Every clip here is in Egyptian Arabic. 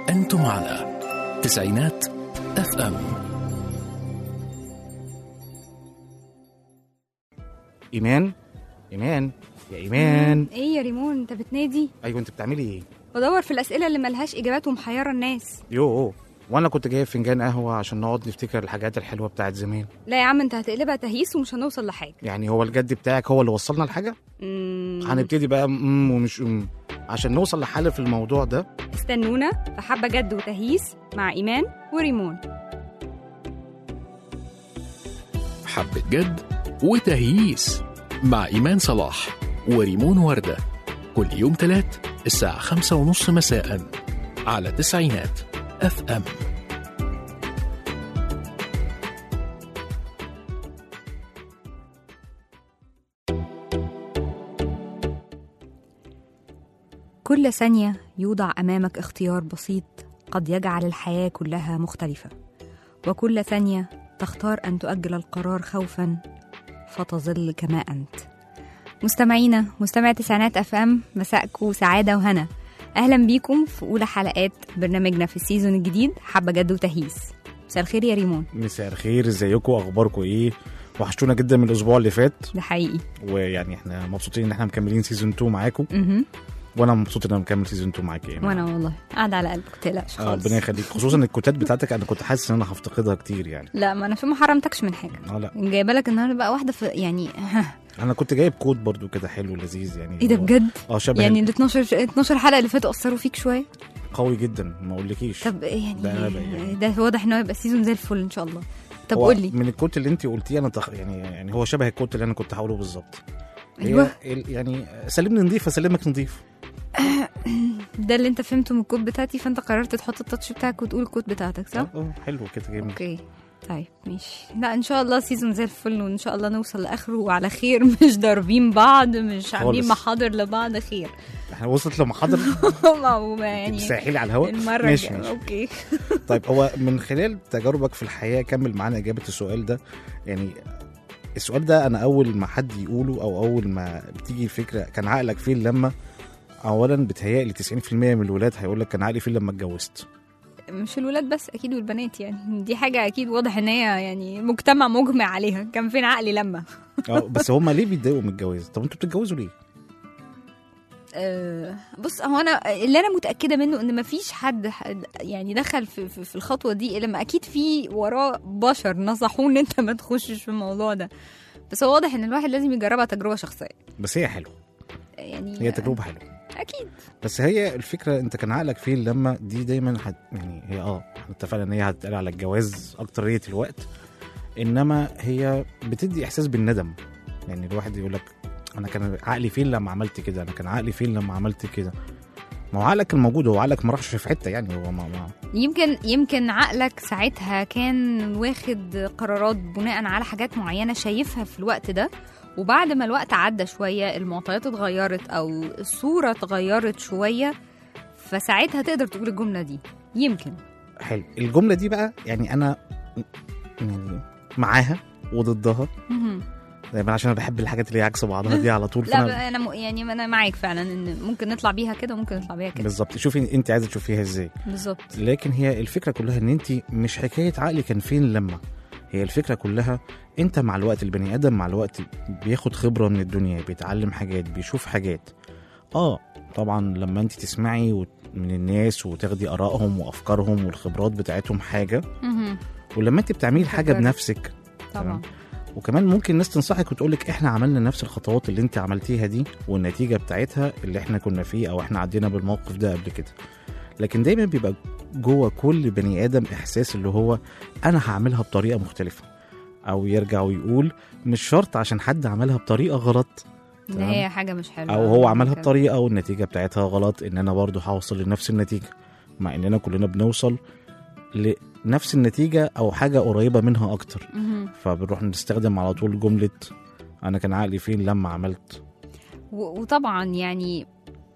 أنتم على تسعينات اف ام ايمان ايمان يا ايمان ايه يا ريمون انت بتنادي ايوه انت بتعملي ايه بدور في الاسئله اللي ملهاش اجابات ومحيره الناس يو وانا كنت جايب فنجان قهوه عشان نقعد نفتكر الحاجات الحلوه بتاعت زمان لا يا عم انت هتقلبها تهيس ومش هنوصل لحاجه يعني هو الجد بتاعك هو اللي وصلنا لحاجه مم. هنبتدي بقى ام ومش ام عشان نوصل لحل في الموضوع ده استنونا في حبه جد وتهيس مع ايمان وريمون حبة جد وتهييس مع إيمان صلاح وريمون وردة كل يوم تلات الساعة خمسة ونص مساء على تسعينات اف ام كل ثانيه يوضع امامك اختيار بسيط قد يجعل الحياه كلها مختلفه وكل ثانيه تختار ان تؤجل القرار خوفا فتظل كما انت مستمعينا مستمع تسعينات اف ام مساءكم سعاده وهنا اهلا بيكم في اولى حلقات برنامجنا في السيزون الجديد حبه جد وتهيس مساء الخير يا ريمون مساء الخير ازيكم اخباركم ايه وحشتونا جدا من الاسبوع اللي فات ده حقيقي ويعني احنا مبسوطين ان احنا مكملين سيزون 2 معاكم مهم. وانا مبسوط ان انا مكمل سيزون 2 معاك يا وانا والله قاعده على قلبك تقلقش آه، خالص ربنا يخليك خصوصا الكوتات بتاعتك انا كنت حاسس ان انا هفتقدها كتير يعني لا ما انا في ما حرمتكش من حاجه اه لا جايبه لك النهارده بقى واحده في يعني ها انا كنت جايب كود برضو كده حلو لذيذ يعني ايه ده هو- بجد اه شبه يعني يعني ال 12 12 حلقه اللي فاتوا اثروا فيك شويه قوي جدا ما اقولكيش طب يعني ده أنا يعني. ده واضح انه هيبقى سيزون زي الفل ان شاء الله طب هو قول لي من الكوت اللي انت قلتيه انا تخ... يعني يعني هو شبه الكوت اللي انا كنت هقوله بالظبط هي ايوه ال- يعني سلمني نضيف اسلمك نضيف ده اللي انت فهمته من الكود بتاعتي فانت قررت تحط التاتش بتاعك وتقول الكود بتاعتك صح؟ اه آه، حلو كده جميل اوكي طيب ماشي لا ان شاء الله سيزون زي الفل وان شاء الله نوصل لاخره وعلى خير مش ضاربين بعض مش عاملين خالص. محاضر لبعض خير احنا وصلت لمحاضر ما هو ما يعني ساحلي على الهواء المره ماشي الجاية. ماشي اوكي طيب هو من خلال تجاربك في الحياه كمل معانا اجابه السؤال ده يعني السؤال ده انا اول ما حد يقوله او اول ما بتيجي الفكره كان عقلك فين لما اولا بتهيألي 90% من الولاد هيقول لك كان عقلي فين لما اتجوزت مش الولاد بس اكيد والبنات يعني دي حاجه اكيد واضح ان هي يعني مجتمع مجمع عليها كان فين عقلي لما اه بس هم ليه بيتضايقوا من الجواز طب انتوا بتتجوزوا ليه أه بص هو انا اللي انا متاكده منه ان مفيش حد حد يعني دخل في, في, في الخطوه دي الا ما اكيد في وراه بشر نصحوه ان انت ما تخشش في الموضوع ده بس هو واضح ان الواحد لازم يجربها تجربه شخصيه بس هي حلوه يعني هي تجربه حلوه اكيد بس هي الفكره انت كان عقلك فين لما دي دايما هت يعني هي اه احنا اتفقنا ان هي هتتقال على الجواز اكتريه الوقت انما هي بتدي احساس بالندم يعني الواحد يقول لك انا كان عقلي فين لما عملت كده انا كان عقلي فين لما عملت كده ما هو عقلك كان موجود هو عقلك ما راحش في حته يعني هو ما, ما يمكن يمكن عقلك ساعتها كان واخد قرارات بناء على حاجات معينه شايفها في الوقت ده وبعد ما الوقت عدى شويه المعطيات اتغيرت او الصوره اتغيرت شويه فساعتها تقدر تقول الجمله دي يمكن حلو الجمله دي بقى يعني انا يعني معاها وضدها مهم. دايما عشان انا بحب الحاجات اللي هي عكس بعضها دي على طول لا فأنا- بقى انا م... يعني انا معاك فعلا ان ممكن نطلع بيها كده وممكن نطلع بيها كده بالظبط شوفي انت عايزه تشوفيها ازاي بالظبط لكن هي الفكره كلها ان انت مش حكايه عقلي كان فين لما هي الفكره كلها انت مع الوقت البني ادم مع الوقت بياخد خبره من الدنيا بيتعلم حاجات بيشوف حاجات اه طبعا لما انت تسمعي وت- من الناس وتاخدي ارائهم وافكارهم والخبرات بتاعتهم حاجه مهم. ولما انت بتعملي الحاجه فكرت. بنفسك طبعا تمام. وكمان ممكن الناس تنصحك وتقولك احنا عملنا نفس الخطوات اللي انت عملتيها دي والنتيجه بتاعتها اللي احنا كنا فيه او احنا عدينا بالموقف ده قبل كده لكن دايما بيبقى جوه كل بني ادم احساس اللي هو انا هعملها بطريقه مختلفه او يرجع ويقول مش شرط عشان حد عملها بطريقه غلط ان تمام. هي حاجه مش حلوه او هو عملها كده. بطريقه والنتيجه بتاعتها غلط ان انا برضو هوصل لنفس النتيجه مع اننا كلنا بنوصل لنفس النتيجه او حاجه قريبه منها اكتر مهم. فبنروح نستخدم على طول جملة أنا كان عقلي فين لما عملت و- وطبعا يعني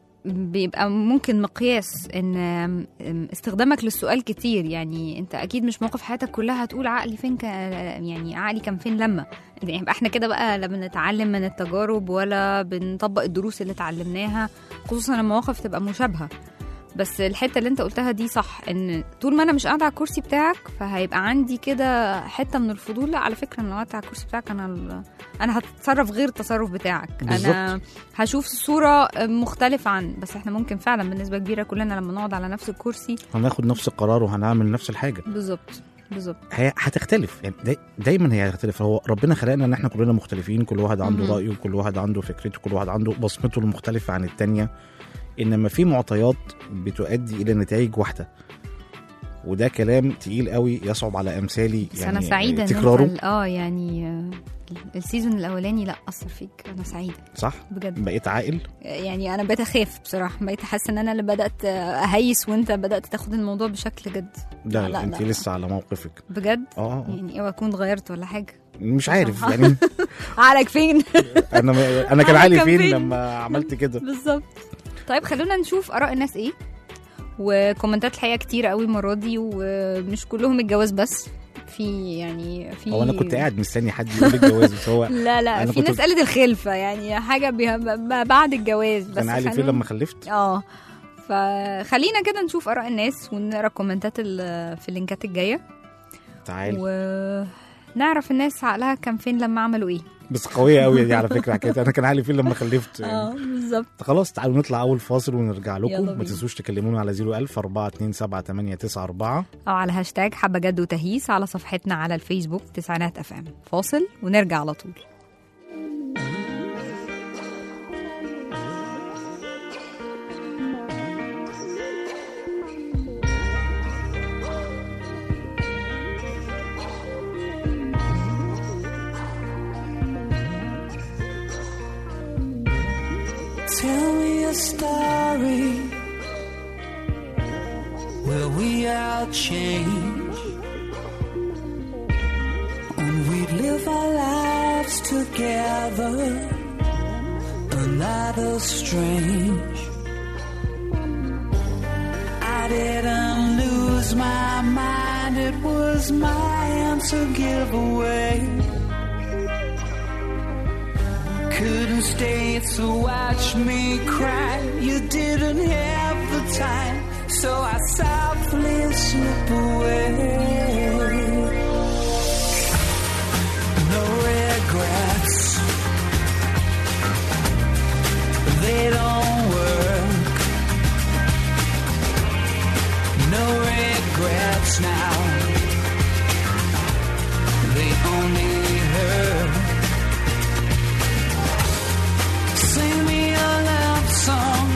بيبقى ممكن مقياس ان استخدامك للسؤال كتير يعني انت اكيد مش موقف حياتك كلها هتقول عقلي فين ك... يعني عقلي كان فين لما يعني يبقى احنا كده بقى لا بنتعلم من التجارب ولا بنطبق الدروس اللي اتعلمناها خصوصا لما مواقف تبقى مشابهه بس الحته اللي انت قلتها دي صح ان طول ما انا مش قاعده على الكرسي بتاعك فهيبقى عندي كده حته من الفضول لا على فكره انا لو قعدت على الكرسي بتاعك انا ال- انا هتصرف غير التصرف بتاعك انا هشوف صوره مختلفه عن بس احنا ممكن فعلا بنسبه كبيره كلنا لما نقعد على نفس الكرسي هناخد نفس القرار وهنعمل نفس الحاجه بالظبط بالظبط هي هتختلف يعني داي دايما هي هتختلف هو ربنا خلقنا ان احنا كلنا مختلفين كل واحد عنده مهم. رايه كل واحد عنده فكرته كل واحد عنده بصمته المختلفه عن التانية انما في معطيات بتؤدي الى نتائج واحده وده كلام تقيل قوي يصعب على امثالي بس يعني انا سعيده ان تكراره انت اه يعني آه، السيزون الاولاني لا اثر فيك انا سعيده صح بجد بقيت عاقل يعني انا بقيت اخاف بصراحه بقيت حاسه ان انا اللي بدات اهيس وانت بدات تاخد الموضوع بشكل جد لا, لا، لا, لا، انت لا. لسه على موقفك بجد اه آه. يعني اوعى اكون اتغيرت ولا حاجه مش عارف بصراحة. يعني عقلك فين انا انا كان أنا عقلي كان فين فين؟ لما عملت كده بالظبط طيب خلونا نشوف اراء الناس ايه وكومنتات الحقيقه كتير قوي المره دي ومش كلهم الجواز بس في يعني في هو انا كنت قاعد مستني حد يقول لي الجواز بس هو لا لا أنا في كنت- ناس قالت الخلفه يعني حاجه بيها ب- بعد الجواز بس كان عقلي فين خلونا- لما خلفت اه فخلينا كده نشوف اراء الناس ونقرا الكومنتات ال- في اللينكات الجايه تعالي ونعرف الناس عقلها كان فين لما عملوا ايه بس قويه قوي دي على فكره حكايه انا كان عقلي فين لما خلفت يعني. اه بالظبط خلاص تعالوا نطلع اول فاصل ونرجع يلا لكم ما بينا. تنسوش تكلمونا على 01000 427 او على هاشتاج حبه جد وتهيس على صفحتنا على الفيسبوك تسعينات اف ام فاصل ونرجع على طول Tell me a story where we all change and we live our lives together. Another strange. I didn't lose my mind, it was my answer giveaway couldn't stay to watch me cry. You didn't have the time, so I softly slip away. No regrets, they don't work. No regrets now, they only hurt. Sing me a love song.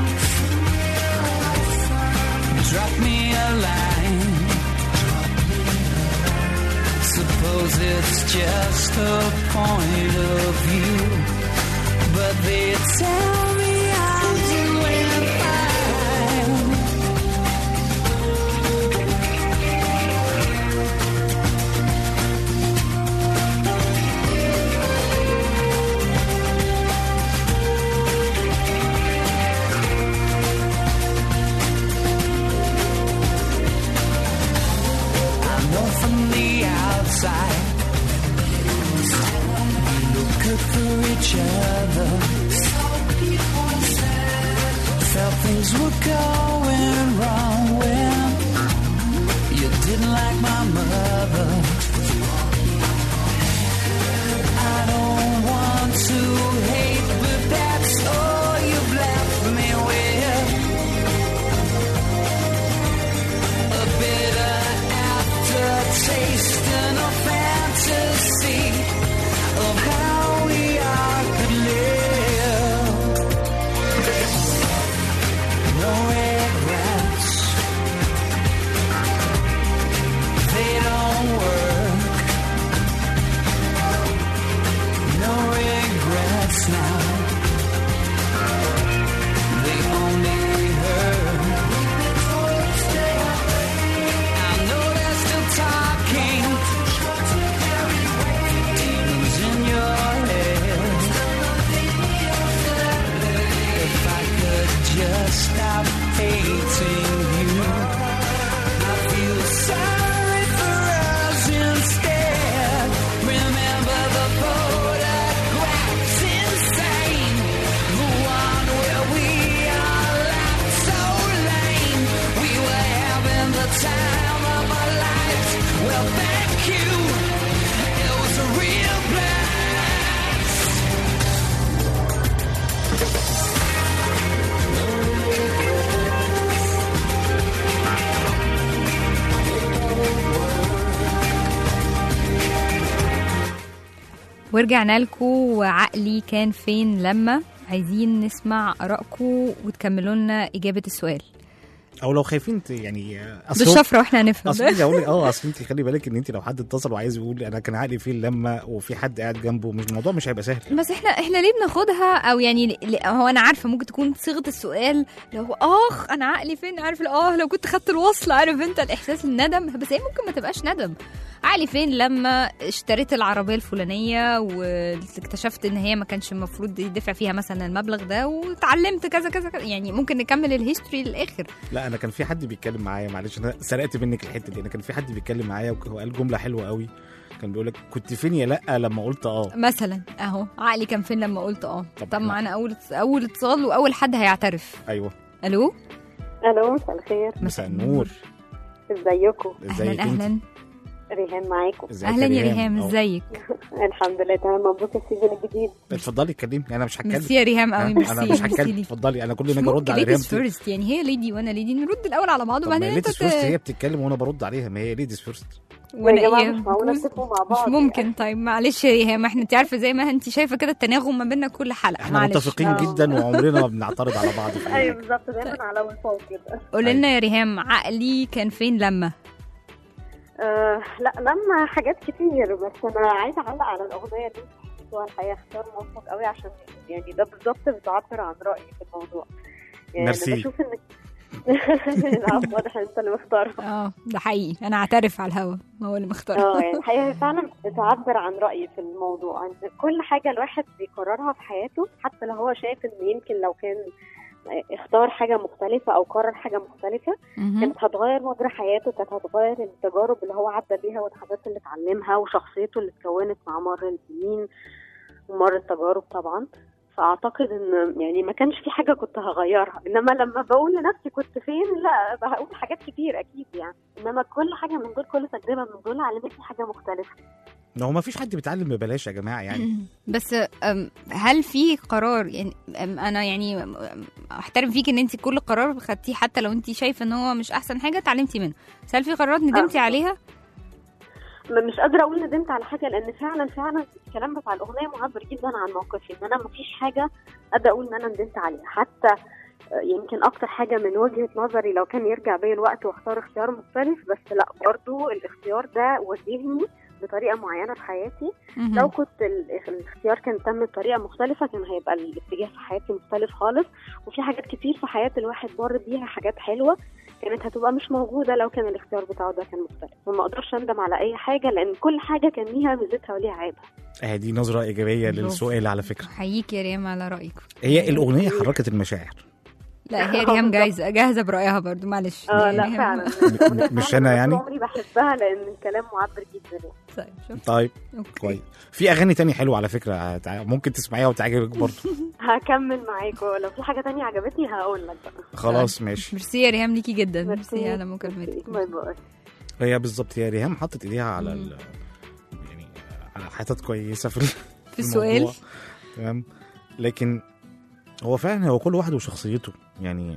Drop me a line. Suppose it's just a point of view. But they tell me I'm doing fine. I know from the outside we look good for each other. Felt things were going wrong when you didn't like my mother. I don't want to hate, but that's all you've left me with. A bitter aftertaste and a fantasy of how we all could live. No regrets. They don't work. No regrets now. They only hurt. I know they're still talking. ورجعنا لكم وعقلي كان فين لما عايزين نسمع آرائكم وتكملوا لنا إجابة السؤال او لو خايفين ت- يعني اصل هو- بالشفرة واحنا هنفهم اصل انت اقول لك اه اصل انت خلي بالك ان انت لو حد اتصل وعايز يقول انا كان عقلي فين لما وفي حد قاعد جنبه مش الموضوع مش هيبقى سهل بس احنا احنا ليه بناخدها او يعني ل- هو انا عارفه ممكن تكون صيغه السؤال لو هو اخ انا عقلي فين عارف ال- اه لو كنت خدت الوصل عارف انت الاحساس الندم بس هي ممكن ما تبقاش ندم عقلي فين لما اشتريت العربيه الفلانيه واكتشفت ان هي ما كانش المفروض يدفع فيها مثلا المبلغ ده وتعلمت كذا كذا كذا يعني ممكن نكمل الهيستوري للاخر لا انا كان في حد بيتكلم معايا معلش انا سرقت منك الحته دي انا كان في حد بيتكلم معايا وقال جمله حلوه قوي كان بيقول لك كنت فين يا لا لما قلت اه مثلا اهو عقلي كان فين لما قلت اه طب طب احنا- معانا اول اول اتصال واول حد هيعترف ايوه الو الو مساء الخير مساء النور ازيكم ازيك اهلا انت اهلا ريهام معاكم ازيك اهلا يا ريهام أهو. ازيك الحمد لله تمام مبروك السيزون الجديد اتفضلي اتكلمي انا مش هتكلم ميرسي يا ريهام قوي ها؟ ميرسي انا مش ميرسي هتكلم ليك. اتفضلي انا كل ما مش اجي ارد ممكن على ريهام ليديز فيرست يعني هي ليدي وانا ليدي نرد الاول على بعض طب ما وبعدين هي انت ليديز فيرست هي بتتكلم وانا برد عليها ما هي ليديز فيرست وانا يا جماعه ايه مش معقوله مش تتفقوا مع بعض ممكن طيب معلش يا ريهام احنا انت عارفه زي ما انت شايفه كده التناغم ما بيننا كل حلقه احنا معلش متفقين آه. جدا وعمرنا ما بنعترض على بعض في أي ايوه حاجة. بالظبط دايما على وفاق كده قولي لنا يا ريهام عقلي كان فين لما آه لا لما حاجات كتير بس انا عايزه اعلق على الاغنيه دي هو الحقيقه اختار موفق قوي عشان يعني ده بالظبط بتعبر عن رايي في الموضوع يعني ميرسي. انا بشوف انك العفو واضح انت اللي مختارها اه ده حقيقي انا اعترف على الهوا هو اللي مختار اه يعني الحقيقه هي فعلا بتعبر عن رايي في الموضوع ان كل حاجه الواحد بيقررها في حياته حتى لو هو شايف ان يمكن لو كان اختار حاجه مختلفه او قرر حاجه مختلفه مهم. كانت هتغير مجرى حياته كانت هتغير التجارب اللي هو عدى بيها والحاجات اللي اتعلمها وشخصيته اللي اتكونت مع مر السنين ومر التجارب طبعا فاعتقد ان يعني ما كانش في حاجه كنت هغيرها انما لما بقول لنفسي كنت فين لا هقول حاجات كتير اكيد يعني انما كل حاجه من دول كل تجربه من دول علمتني حاجه مختلفه هو ما فيش حد بيتعلم ببلاش يا جماعه يعني بس أم، هل في قرار يعني أم، انا يعني أم، احترم فيك ان انت كل قرار خدتيه حتى لو انت شايفه ان هو مش احسن حاجه اتعلمتي منه بس هل في قرارات ندمتي آه. عليها ما- مش قادره اقول ندمت على حاجه لان فعلا فعلا الكلام بتاع الاغنيه معبر جدا عن موقفي ان انا ما فيش حاجه قادره اقول ان انا ندمت عليها حتى آه، يمكن اكتر حاجه من وجهه نظري لو كان يرجع بيا الوقت واختار اختيار مختلف بس لا برضو الاختيار ده وجهني بطريقه معينه في حياتي مهم. لو كنت ال- الاختيار كان تم بطريقه مختلفه كان هيبقى الاتجاه في حياتي مختلف خالص وفي حاجات كتير في حياه الواحد مر بيها حاجات حلوه كانت هتبقى مش موجوده لو كان الاختيار بتاعه ده كان مختلف وما اقدرش اندم على اي حاجه لان كل حاجه كان ليها ميزتها وليها عيبها اه دي نظره ايجابيه برافو. للسؤال على فكره احييك يا ريم على رايك هي الاغنيه حركت المشاعر لا هي ريم جايزه جاهزه برايها برضو معلش اه يعني لا ريهام- فعلا م- مش أنا يعني؟ طول عمري بحبها لان الكلام معبر جدا يعني. طيب شوف طيب أوكي. كويس في اغاني تاني حلوه على فكره هتع- ممكن تسمعيها وتعجبك برضه هكمل معاكم لو في حاجه تانية عجبتني هقول لك بقى خلاص ماشي ميرسي يا ريهام ليكي جدا ميرسي على مكالمتك باي باي هي بالظبط هي ريهام حطت ايديها على ال... يعني على حتت كويسه في في السؤال الموضوع. تمام لكن هو فعلا هو كل واحد وشخصيته يعني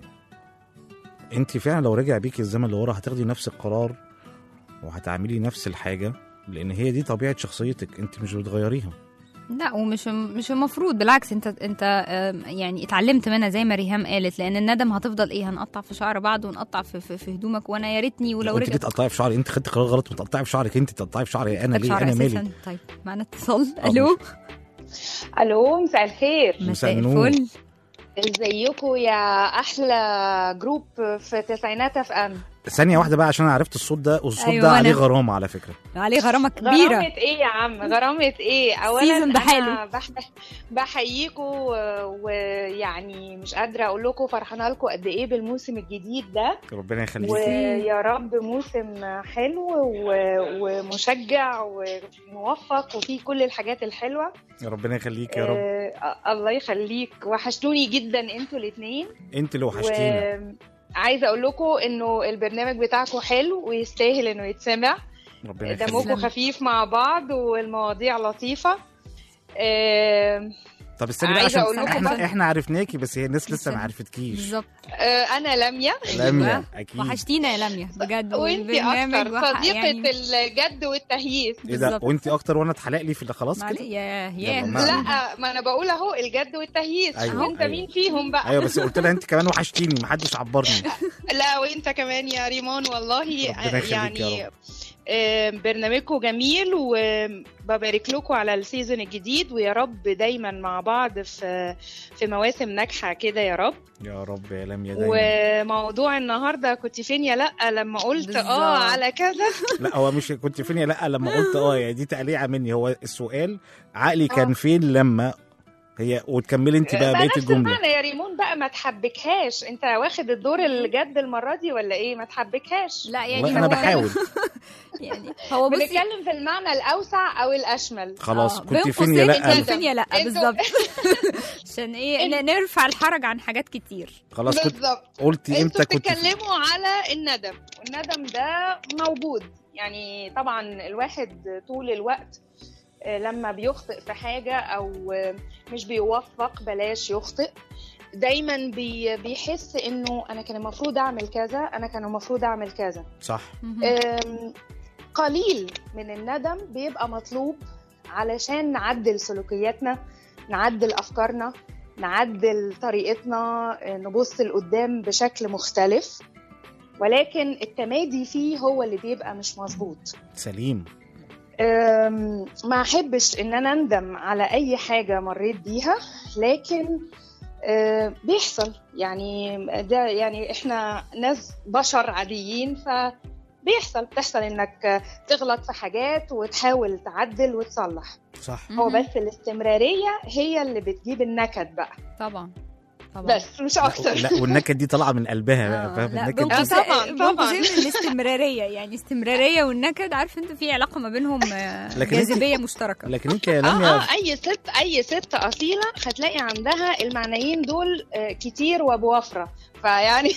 انت فعلا لو رجع بيك الزمن لورا هتاخدي نفس القرار وهتعملي نفس الحاجه لان هي دي طبيعه شخصيتك انت مش بتغيريها لا ومش مش المفروض بالعكس انت انت آم، يعني اتعلمت منها زي ما ريهام قالت لان الندم هتفضل ايه هنقطع في شعر بعض ونقطع في, في, في هدومك وانا يا ريتني ولو انت ليه رجع تقطعي في شعري انت خدت قرار غلط وتقطعي في شعرك انت تقطعي في شعري انا ليه شعر انا أساساً. مالي طيب معنا اتصال آه، الو الو مساء الخير مساء مساء النور. الفل ازيكم يا احلى جروب في تسعينات اف ام ثانيه واحده بقى عشان انا عرفت الصوت ده والصوت أيوة ده وأنا. عليه غرامه على فكره عليه غرامه كبيره غرامة ايه يا عم غرامة ايه اولا سيزون ده حلو. انا بح... بحييكم ويعني مش قادرة اقول لكم فرحانة لكم قد ايه بالموسم الجديد ده ربنا يخليك ويا رب موسم حلو و... ومشجع وموفق وفيه كل الحاجات الحلوة ربنا يخليك يا رب آه الله يخليك وحشتوني جدا انتوا الاثنين انت اللي وحشتينا وعايزه اقول لكم انه البرنامج بتاعكم حلو ويستاهل انه يتسمع ربنا دمكم يخليك تسلم. خفيف مع بعض والمواضيع لطيفه آم، طب استني بقى عايزة عشان أقول لكم احنا بقى- احنا عرفناكي بس هي الناس لسه لسه. ما عرفتكيش بالظبط آه، انا لميا لميا اكيد وحشتينا يا لميا بجد وانتي اكتر وح- صديقه يعني الجد والتهييس ايه ده بالظبط. وانت اكتر وانا اتحلق لي في اللي خلاص معلش- كده يا يلا، يا ما- لا ما انا بقول اهو الجد والتهييس أيوة، شوف انت أيوة. مين فيهم بقى ايوه بس قلت لها انت كمان وحشتيني محدش عبرني لا وانت كمان يا ريمون والله ربنا يخليك يا يعني رب. آه، برنامجكم جميل وببارك لكم على السيزون الجديد ويا رب دايما مع بعض في في مواسم ناجحه كده يا رب يا رب يا لميا دايما وموضوع النهارده كنت فين يا لا لما قلت بالظبط. اه على كذا لا هو مش كنت فين يا لا لما قلت اه يعني دي تقليعه مني هو السؤال عقلي كان آه. فين لما هي وتكملي انت بقى بقى بقيه نفس الجمله المعنى يا ريمون بقى ما تحبكهاش انت واخد الدور الجد المره دي ولا ايه ما تحبكهاش لا يعني والله انا هو- بحاول يعني هو بصي بنتكلم في المعنى الاوسع او الاشمل خلاص آه، كنت بين فين يا قوسين لا انت فين يا لا انتوا- بالظبط عشان ايه ن- نرفع الحرج عن حاجات كتير خلاص كنت بالظبط قلتي انتوا امتى كنت فين بتتكلموا على الندم والندم ده موجود يعني طبعا الواحد طول الوقت آه، لما بيخطئ في حاجة أو آه، مش بيوفق بلاش يخطئ دايما بي بيحس انه انا كان المفروض اعمل كذا انا كان المفروض اعمل كذا صح أم، قليل من الندم بيبقى مطلوب علشان نعدل سلوكياتنا نعدل أفكارنا نعدل طريقتنا أه، نبص لقدام بشكل مختلف ولكن التمادي فيه هو اللي بيبقى مش مظبوط سليم أم، ما احبش ان انا اندم على اي حاجه مريت بيها لكن أه، بيحصل يعني ده يعني احنا ناس بشر عاديين ف بيحصل بتحصل انك تغلط في حاجات وتحاول تعدل وتصلح صح هو مهم. بس الاستمراريه هي اللي بتجيب النكد بقى طبعا طبعا بس مش اكتر لا والنكد دي طالعه من قلبها بقى آه، فاهم لا النكد بين آه، دي قوسين- طبعاً، بين طبعاً. قوسين الاستمراريه يعني استمراريه والنكد عارف انت في علاقه ما بينهم آه، لكن انت- جاذبيه مشتركه لكن انت يا اه لميا اه اي ست اي ست اصيله هتلاقي عندها المعنيين دول آه، كتير وبوفره فيعني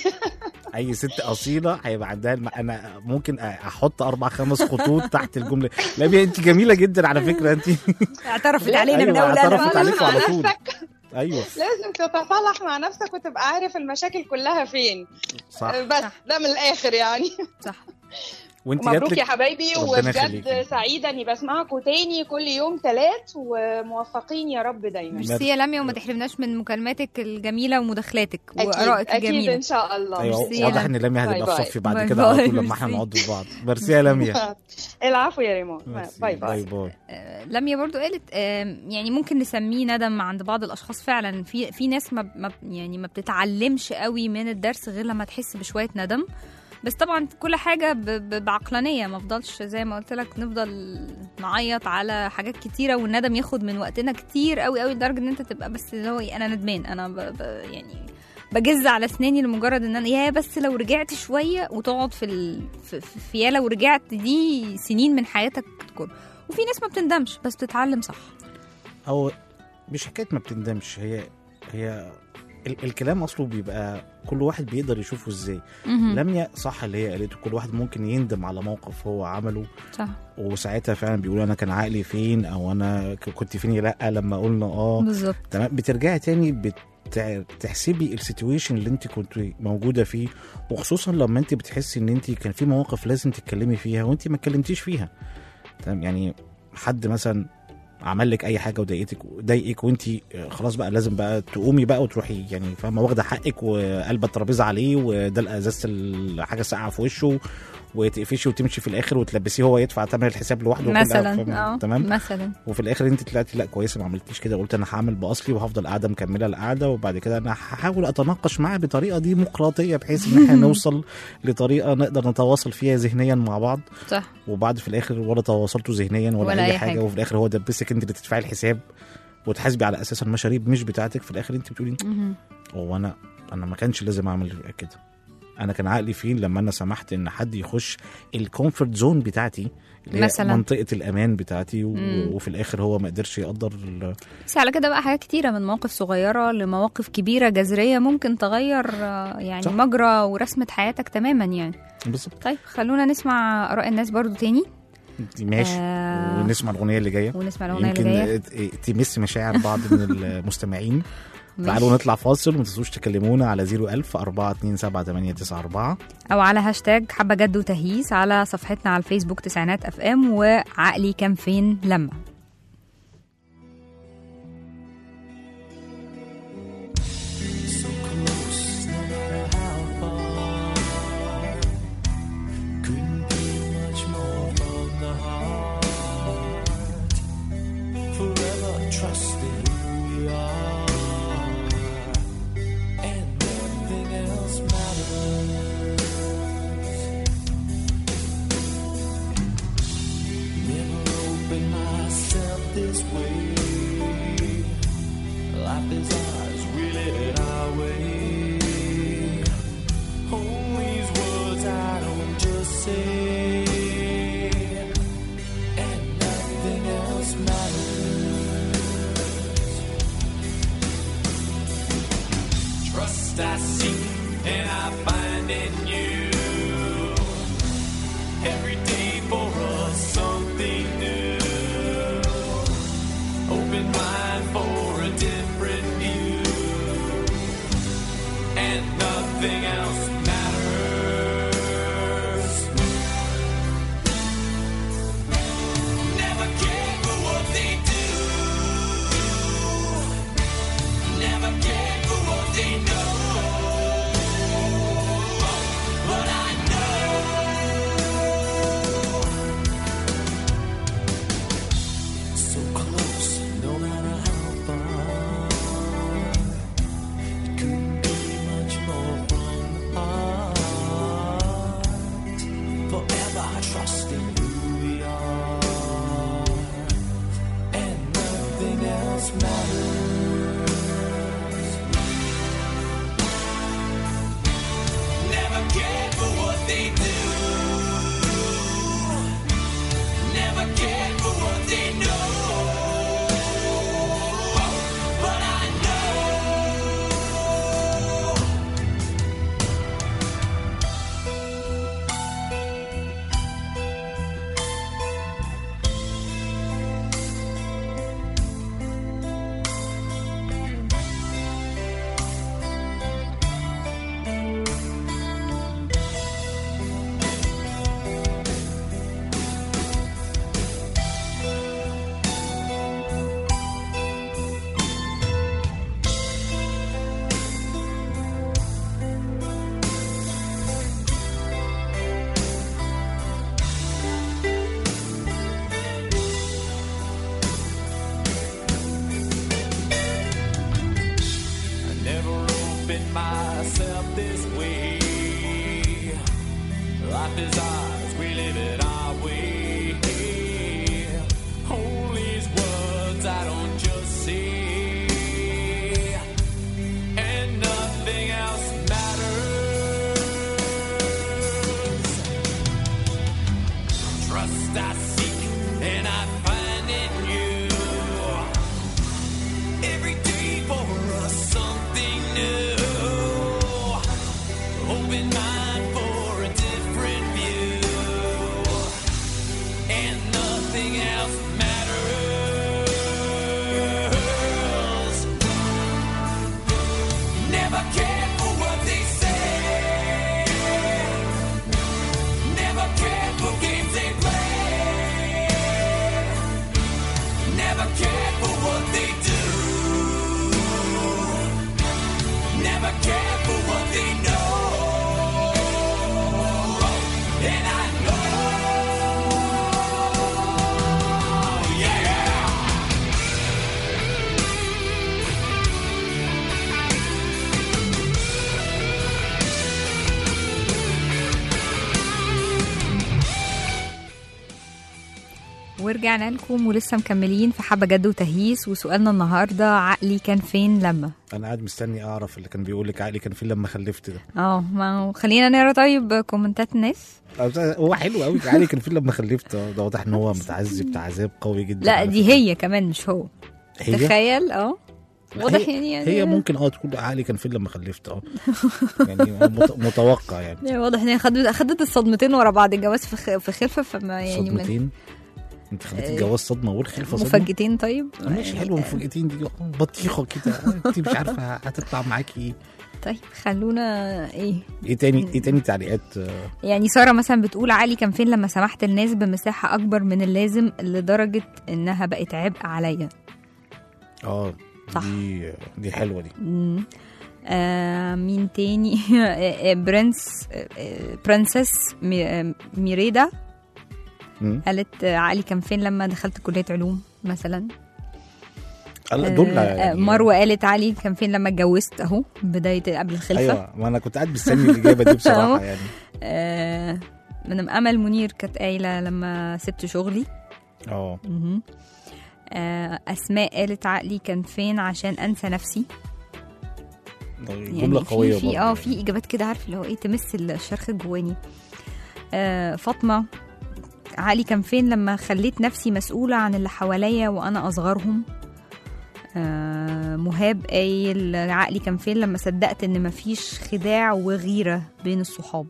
اي ست اصيله هيبقى عندها الم... انا ممكن احط اربع خمس خطوط تحت الجمله لميا انت جميله جدا على فكره انت اعترفت لا، علينا من أيوة، اول اعترفت قلم عليكم على مع طول نفسك ايوه لازم تتصالح مع نفسك وتبقى عارف المشاكل كلها فين صح آه، بس صح. ده من الاخر يعني صح وانت مبروك يا جاتلك حبايبي ربنا وبجد يخليكي. سعيده اني بسمعكم تاني كل يوم ثلاث وموفقين يا رب دايما ميرسي يا لميا وما تحرمناش من مكالماتك الجميله ومداخلاتك اكيد وارائك اكيد الجميله ان شاء الله ايوه ميرسي يا واضح لميا. ان لميا باي هتبقى في باي. صفي بعد باي كده على باي. طول لما احنا ميرسي. نقعد في بعض ميرسي يا لميا العفو يا ريمون ميرسي. باي باي باي آه، لميا برضو قالت آه، يعني ممكن نسميه ندم عند بعض الاشخاص فعلا في في ناس ما ما- يعني ما بتتعلمش قوي من الدرس غير لما تحس بشويه ندم بس طبعا كل حاجه ب- ب- بعقلانيه ما افضلش زي ما قلت لك نفضل نعيط على حاجات كتيره والندم ياخد من وقتنا كتير قوي قوي لدرجه ان انت تبقى بس اللي هو إيه، انا ندمان انا ب ب يعني بجز على اسناني لمجرد ان انا يا بس لو رجعت شويه وتقعد في ال... في, في في يا لو رجعت دي سنين من حياتك تكون وفي ناس ما بتندمش بس بتتعلم صح او مش حكايه ما بتندمش هي هي ال- الكلام اصله بيبقى كل واحد بيقدر يشوفه ازاي مهم. لميا صح اللي هي قالته كل واحد ممكن يندم على موقف هو عمله صح وساعتها فعلا بيقول انا كان عقلي فين او انا ك- كنت فين يا لا لما قلنا اه بالظبط تمام بترجعي تاني بتع- تحسبي السيتويشن اللي انت كنت موجوده فيه وخصوصا لما انت بتحسي ان انت كان في مواقف لازم تتكلمي فيها وانت ما اتكلمتيش فيها تمام يعني حد مثلا عمل لك اي حاجه وضايقتك ضايقك وانت خلاص بقى لازم بقى تقومي بقى وتروحي يعني فاهمه واخده حقك وقلبه الترابيزه عليه وده ازازه الحاجه ساقعه في وشه وتقفشي وتمشي في الاخر وتلبسيه هو يدفع ثمن الحساب لوحده وكل- مثلا فاهم؟ اه تمام مثلا وفي الاخر انت طلعتي لا كويسه ما عملتيش كده قلت انا هعمل باصلي وهفضل قاعده مكمله القعده وبعد كده انا هحاول اتناقش معاه بطريقه ديمقراطيه بحيث ان احنا نوصل لطريقه نقدر نتواصل فيها ذهنيا مع بعض صح وبعد في الاخر ولا تواصلتوا ذهنيا ولا, ولا اي أي حاجه, حاجة. وفي الاخر هو دبسك انت اللي تدفعي الحساب وتحاسبي على اساس المشاريب مش بتاعتك في الاخر انت بتقولي مهم. هو انا انا ما كانش لازم اعمل كده انا كان عقلي فين لما انا سمحت ان حد يخش الكومفورت زون بتاعتي اللي هي مثلاً. منطقه الامان بتاعتي و... مم. وفي الاخر هو ما قدرش يقدر ال... بس على كده بقى حاجات كتيرة من مواقف صغيرة لمواقف كبيرة جذرية ممكن تغير آه، يعني صح. صح. مجرى ورسمة حياتك تماما يعني بالظبط طيب خلونا نسمع آراء الناس برضو تاني ماشي آه. ونسمع الاغنيه اللي جايه ونسمع الاغنيه اللي جايه يمكن تمس مشاعر بعض من المستمعين تعالوا نطلع فاصل وما تنسوش تكلمونا على 01000 427 او على هاشتاج حبه جد وتهييس على صفحتنا على الفيسبوك تسعينات اف ام وعقلي كان فين لما So close, no matter how far. Couldn't be much more from the heart. Forever trusting who we are, and nothing else matters. Never opened myself this way. Life is ours, we live it our way. Hold these words I don't just say, and nothing else matters. Trust I seek and I find in you. Every day for us something new. Open mind for a different view. And nothing else matters. Never care for what they do. Never care for what they know. But I know. So close, no matter how far. It couldn't be much more from the heart. Forever trusting who we are, and nothing else matters. Never cared for what they do. Never cared for what they know. But I know. I never opened myself this way. Life is ours, we live it our way. Hold these words I don't just say, and nothing else matters. Trust I seek and I find in you. Every day for us something new. Open mind for a different view. And nothing else matters. Never cared for what they say. Never cared for games they play. Never cared for what they do. Never cared for what they know. And I know. Yeah. ورجعنا لكم ولسه مكملين في حبه جد وتهييس وسؤالنا النهارده عقلي كان فين لما انا قاعد مستني اعرف اللي كان بيقول لك عقلي كان فين لما خلفت ده اه ما هو خلينا نقرا طيب كومنتات الناس هو حلو قوي عقلي كان فين لما خلفت آه، ده واضح ان هو متعذب تعذيب قوي جدا لا على دي فكرة. هي كمان مش هو هي تخيل اه واضح هي- يعني, يعني هي ممكن اه تكون عقلي كان فين لما خلفت اه يعني مت- متوقع يعني يعني واضح ان هي خدت خدت الصدمتين ورا بعض الجواز في خ- في خلفه فما يعني من- صدمتين انت خليت آه، الجواز صدمه والخلفه صدمه مفاجئتين طيب ماشي يعني- حلو مفاجئتين دي بطيخه كده انت مش عارفه هتطلع معاكي ايه طيب خلونا ايه ايه تاني ايه تاني تعليقات آه، يعني ساره مثلا بتقول علي كان فين لما سمحت الناس بمساحه اكبر من اللازم لدرجه انها بقت عبء عليا اه صح. دي دي حلوه دي مم. آه مين تاني آه، آه، برنس آه، آه، برنسس مي- آه، ميريدا مم. قالت آه، علي كان فين لما دخلت كليه علوم مثلا لا، دول آه، يعني آه، مروه قالت علي كان فين لما اتجوزت اهو بدايه قبل الخلفه ايوه ما انا كنت قاعد مستني الاجابه دي بصراحه أهو. يعني آه من امل منير كانت قايله لما سبت شغلي اه مهم. آه اسماء قالت عقلي كان فين عشان انسى نفسي جمله في- قويه في برضه اه يعني. في اجابات كده عارف اللي هو ايه تمس الشرخ الجواني آه فاطمه عقلي كان فين لما خليت نفسي مسؤوله عن اللي حواليا وانا اصغرهم آه مهاب قايل عقلي كان فين لما صدقت ان مفيش خداع وغيره بين الصحاب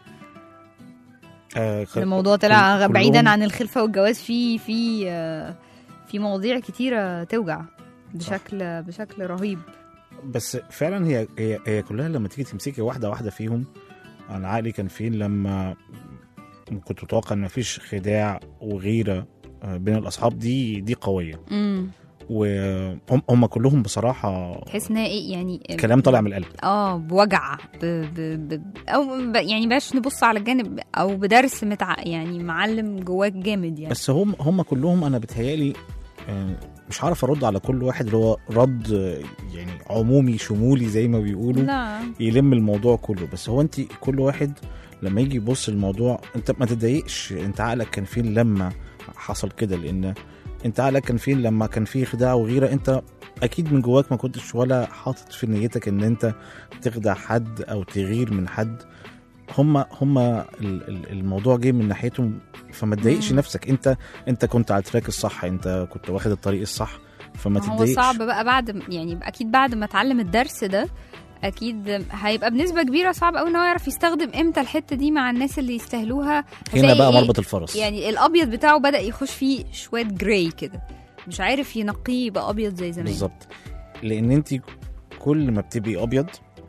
آه خ- الموضوع طلع كل- بعيدا كلهم- عن الخلفه والجواز في في آه، في مواضيع كتيره توجع بشكل بشكل رهيب بس فعلا هي هي هي كلها لما تيجي تمسكي واحده واحده فيهم انا عقلي كان فين لما كنت متوقع ان مفيش خداع وغيره آه، بين الاصحاب دي دي قويه امم وهم هم كلهم بصراحه تحس انها ايه يعني كلام طالع من القلب اه بوجع ب... ب... ب... او ب... يعني باش نبص على الجانب او بدرس متع... يعني معلم جواك جامد يعني بس هم هم كلهم انا بتهيالي آه، مش عارف ارد على كل واحد اللي هو رد آه، يعني عمومي شمولي زي ما بيقولوا لا يلم الموضوع كله بس هو انت كل واحد لما يجي يبص الموضوع انت ما تتضايقش انت عقلك كان فين لما حصل كده لان انت عقلك كان فين لما كان فيه خداع وغيره انت اكيد من جواك ما كنتش ولا حاطط في نيتك ان انت تخدع حد او تغير من حد هما هما ال- ال- الموضوع جه من ناحيتهم فما تضايقش مم. نفسك انت انت كنت على التراك الصح انت كنت واخد الطريق الصح فما ما هو تتضايقش صعب بقى بعد م- يعني اكيد بعد ما اتعلم الدرس ده اكيد هيبقى بنسبه كبيره صعب قوي ان هو يعرف يستخدم امتى الحته دي مع الناس اللي يستاهلوها هنا هتلاقي بقى إيه؟ مربط الفرس يعني الابيض بتاعه بدا يخش فيه شويه جراي كده مش عارف ينقيه يبقى ابيض زي زمان بالظبط لان انت كل ما بتبقي ابيض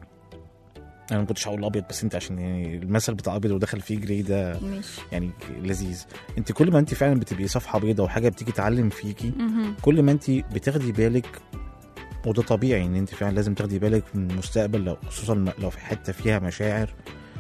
انا ما كنتش هقول ابيض بس انت عشان يعني المثل بتاع ابيض ودخل فيه جراي ده ماشي يعني لذيذ انت كل ما انت فعلا بتبقي صفحه بيضاء وحاجه بتيجي تعلم فيكي مهم. كل ما انت بتاخدي بالك وده طبيعي ان انت فعلا لازم تاخدي بالك من المستقبل لو خصوصا لو في حته فيها مشاعر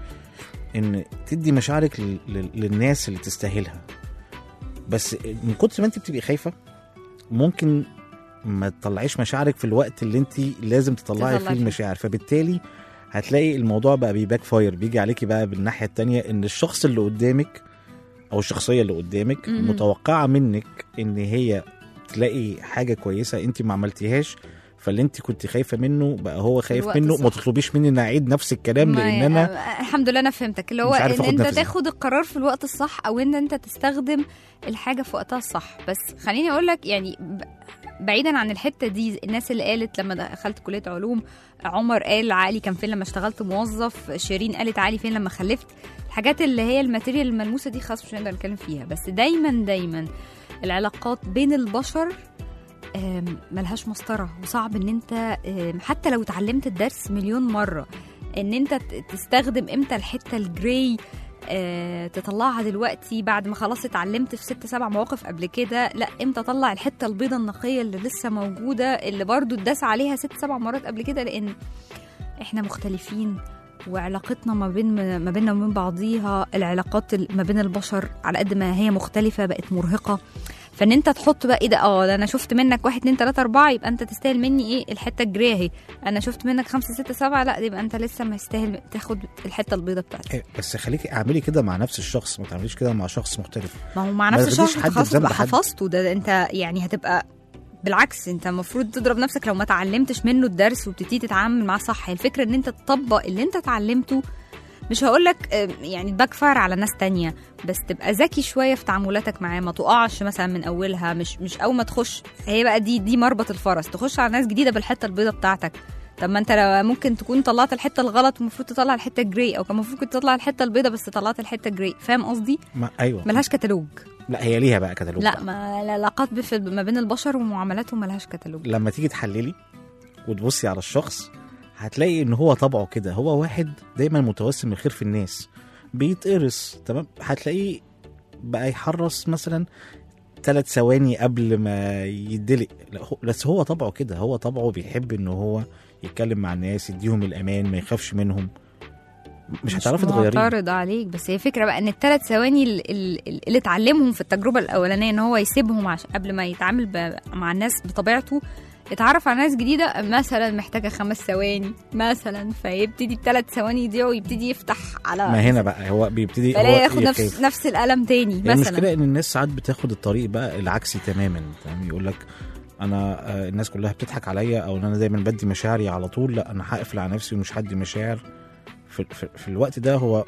ان تدي مشاعرك لل- لل- للناس اللي تستاهلها بس من كتر ما انت بتبقي خايفه ممكن ما تطلعيش مشاعرك في الوقت اللي انت لازم تطلعي تطلعي فيه فيه. المشاعر فبالتالي هتلاقي الموضوع بقى بيباك فاير بيجي عليكي بقى بالناحيه التانية ان الشخص اللي قدامك او الشخصيه اللي قدامك مهم. متوقعه منك ان هي تلاقي حاجه كويسه انت ما عملتيهاش فاللي انت كنت خايفه منه بقى هو خايف الوقت منه ما الصح. تطلبيش مني ان اعيد نفس الكلام ما لان ي- انا آه، الحمد لله انا فهمتك اللي هو مش عارف ان آخد انت نفسي. تاخد القرار في الوقت الصح او ان انت تستخدم الحاجه في وقتها الصح بس خليني اقول لك يعني ب- بعيدا عن الحته دي الناس اللي قالت لما دخلت كليه علوم عمر قال عقلي كان فين لما اشتغلت موظف شيرين قالت عقلي فين لما خلفت الحاجات اللي هي الماتيريال الملموسه دي خلاص مش هنقدر نتكلم فيها بس دايما دايما العلاقات بين البشر آم، ملهاش مسطره وصعب ان انت آم، حتى لو اتعلمت الدرس مليون مره ان انت ت- تستخدم امتى الحته الجراي آه، تطلعها دلوقتي بعد ما خلاص اتعلمت في ست سبع مواقف قبل كده لا امتى اطلع الحته البيضه النقيه اللي لسه موجوده اللي برضو اتداس عليها ست سبع مرات قبل كده لان احنا مختلفين وعلاقتنا ما بين ما بيننا وبين بعضيها العلاقات ال- ما بين البشر على قد ما هي مختلفه بقت مرهقه فان انت تحط بقى ايه ده اه ده انا شفت منك واحد اتنين تلاته اربعه يبقى انت تستاهل مني ايه الحته الجرايه اهي انا شفت منك خمسه سته سبعه لا يبقى انت لسه ما يستاهل تاخد الحته البيضه بتاعتي إيه، بس خليكي اعملي كده مع نفس الشخص ما تعمليش كده مع شخص مختلف ما هو مع ما نفس تاخديش الشخص حد خلاص بذنب تبقى حد. حفظته ده, ده انت يعني هتبقى بالعكس انت المفروض تضرب نفسك لو ما اتعلمتش منه الدرس وبتبتدي تتعامل معاه صح هي الفكره ان انت تطبق اللي انت اتعلمته مش هقولك آه، يعني باك فاير على ناس تانية بس تبقى ذكي شويه في تعاملاتك معاه ما تقعش مثلا من اولها مش مش اول ما تخش هي بقى دي دي مربط الفرس تخش على ناس جديده بالحته البيضاء بتاعتك طب ما انت لو ممكن تكون طلعت الحته الغلط والمفروض تطلع الحته الجري او كان المفروض كنت تطلع الحته البيضاء بس طلعت الحته الجري فاهم قصدي ما ايوه ملهاش كتالوج لا هي ليها بقى كتالوج لا بقى. ما العلاقات بف- ما بين البشر ومعاملاتهم ملهاش كتالوج لما تيجي تحللي وتبصي على الشخص هتلاقي ان هو طبعه كده هو واحد دايما متوسم الخير في الناس بيتقرص تمام هتلاقيه بقى يحرص مثلا ثلاث ثواني قبل ما يدلق لا هو- بس هو طبعه كده هو طبعه بيحب ان هو يتكلم مع الناس يديهم الامان ما يخافش منهم مش هتعرفي تغيريه معترض عليك بس هي فكره بقى ان الثلاث ثواني ال- ال- اللي اتعلمهم في التجربه الاولانيه ان هو يسيبهم عش... قبل ما يتعامل ب... مع الناس بطبيعته اتعرف على ناس جديده مثلا محتاجه خمس ثواني مثلا فيبتدي بثلاث ثواني يضيعوا ويبتدي يفتح على ما هنا بقى هو بيبتدي هو بلاقي ياخد يخاف. نفس نفس القلم تاني هي مثلا المشكله ان الناس ساعات بتاخد الطريق بقى العكسي تماما فاهم يقول لك انا آه، الناس كلها بتضحك عليا او ان انا دايما بدي مشاعري على طول لا انا هقفل على نفسي ومش هدي مشاعر في, في, في الوقت ده هو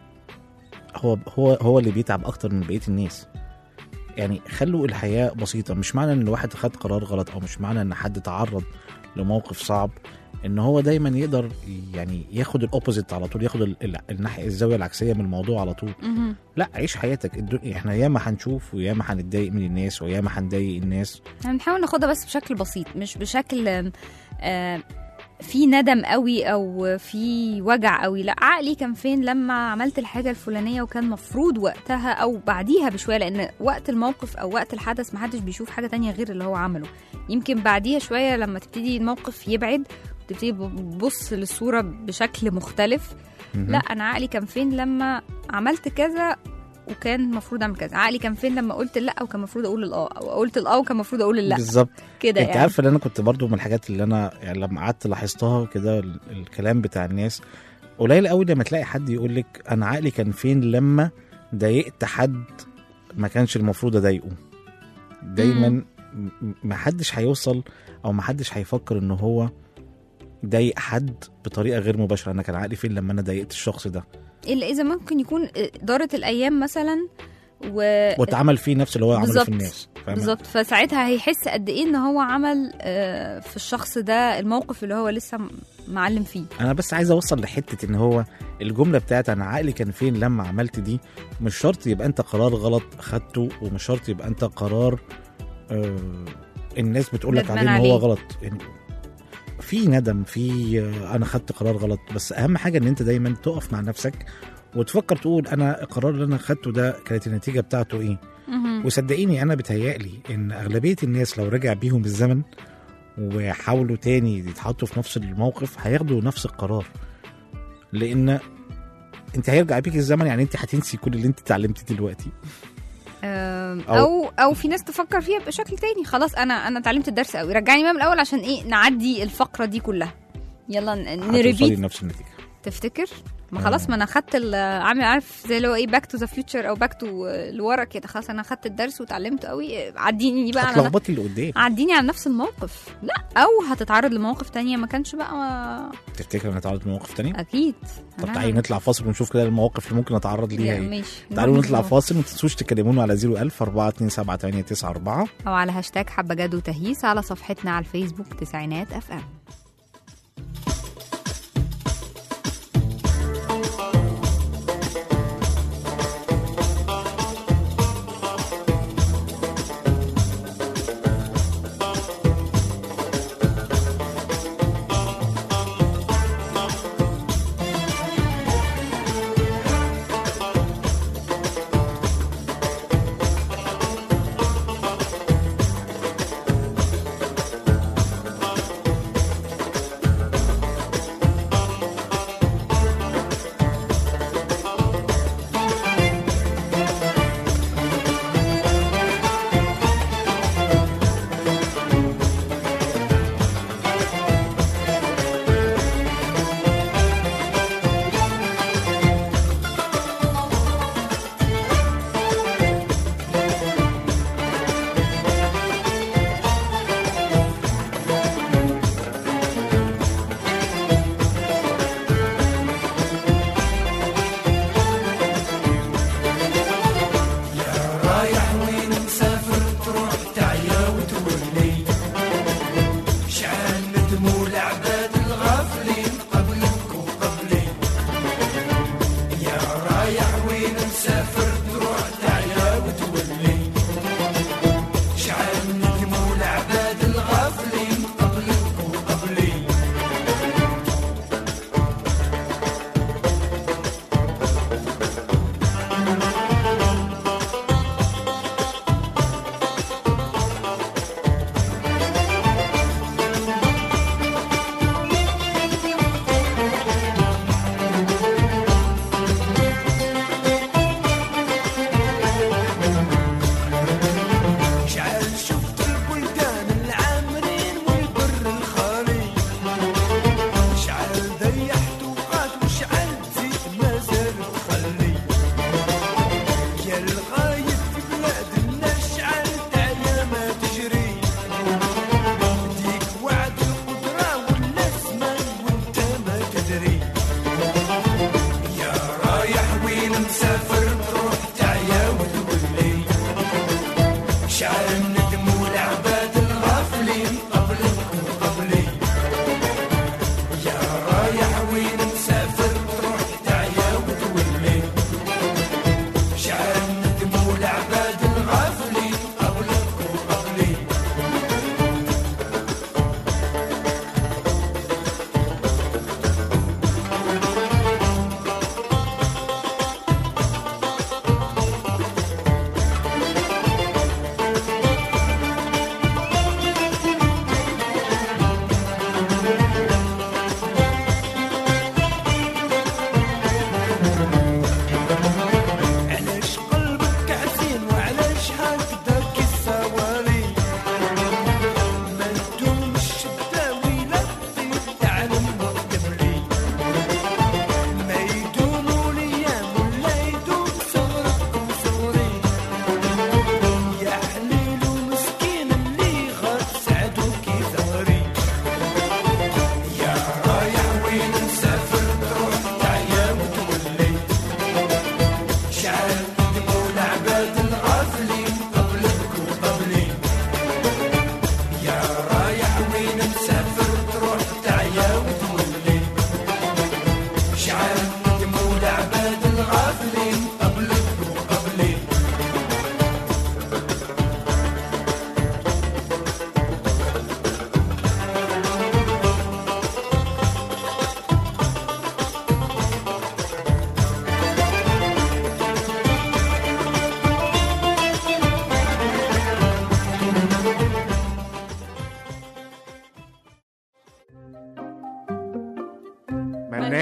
هو هو هو اللي بيتعب اكتر من بقيه الناس يعني خلوا الحياه بسيطه مش معنى ان واحد خد قرار غلط او مش معنى ان حد تعرض لموقف صعب ان هو دايما يقدر يعني ياخد الاوبوزيت على طول ياخد ال- ال- الناحيه الزاويه العكسيه من الموضوع على طول مهم. لا عيش حياتك الدنيا احنا ياما هنشوف وياما هنتضايق من الناس وياما هنضايق الناس احنا بنحاول ناخدها بس بشكل بسيط مش بشكل آم، آه، في ندم قوي او في وجع قوي لا عقلي كان فين لما عملت الحاجه الفلانيه وكان مفروض وقتها او بعديها بشويه لان وقت الموقف او وقت الحدث محدش بيشوف حاجه تانية غير اللي هو عمله يمكن بعديها شويه لما تبتدي الموقف يبعد وتبتدي تبص للصوره بشكل مختلف مهم. لا انا عقلي كان فين لما عملت كذا وكان المفروض اعمل كذا عقلي كان فين لما قلت لا وكان المفروض اقول الاه او قلت الاه وكان المفروض اقول اللا بالظبط كده انت يعني عارفه ان انا كنت برضو من الحاجات اللي انا يعني لما قعدت لاحظتها كده ال- الكلام بتاع الناس قليل قوي لما تلاقي حد يقول لك انا عقلي كان فين لما ضايقت حد ما كانش المفروض اضايقه دايما م- ما حدش هيوصل او ما حدش هيفكر ان هو ضايق حد بطريقه غير مباشره انا كان عقلي فين لما انا ضايقت الشخص ده الا اذا ممكن يكون دارت الايام مثلا و واتعمل فيه نفس اللي هو عمله بالظبط. في الناس فاهمة؟ بالظبط فساعتها هيحس قد ايه ان هو عمل آه، في الشخص ده الموقف اللي هو لسه م- معلم فيه انا بس عايز اوصل لحته ان هو الجمله بتاعت انا عقلي كان فين لما عملت دي مش شرط يبقى انت قرار غلط خدته ومش شرط يبقى انت قرار آه الناس بتقول لك ندمان عليه ان عليه. هو غلط يعني في ندم في آه انا خدت قرار غلط بس اهم حاجه ان انت دايما تقف مع نفسك وتفكر تقول انا القرار اللي انا خدته ده كانت النتيجه بتاعته ايه مهم. وصدقيني انا بتهيألي ان اغلبيه الناس لو رجع بيهم الزمن وحاولوا تاني يتحطوا في نفس الموقف هياخدوا نفس القرار لان انت هيرجع بيك الزمن يعني انت هتنسي كل اللي انت اتعلمتيه دلوقتي آم، أو- او او في ناس تفكر فيها بشكل تاني خلاص انا انا اتعلمت الدرس قوي رجعني بقى من الاول عشان ايه نعدي الفقره دي كلها يلا ن- هتوصلي نريبيت لنفس النتيجه تفتكر ما خلاص ما انا خدت ال- عامل عارف زي اللي هو ايه باك تو ذا فيوتشر او باك تو لورا كده خلاص انا خدت الدرس وتعلمت قوي عديني بقى على هتلخبطي اللي قدام عديني على نفس الموقف لا او هتتعرض لمواقف تانية ما كانش بقى ما... تفتكر ان هتعرض لمواقف تانية اكيد طب أنا- تعالي نطلع فاصل ونشوف كده المواقف اللي ممكن اتعرض ليها لا، ايه ماشي تعالوا نروح نطلع نشوف. فاصل ما تنسوش تكلمونا على 01000 427 او على هاشتاج حبة جد وتهييس على صفحتنا على الفيسبوك تسعينات اف ام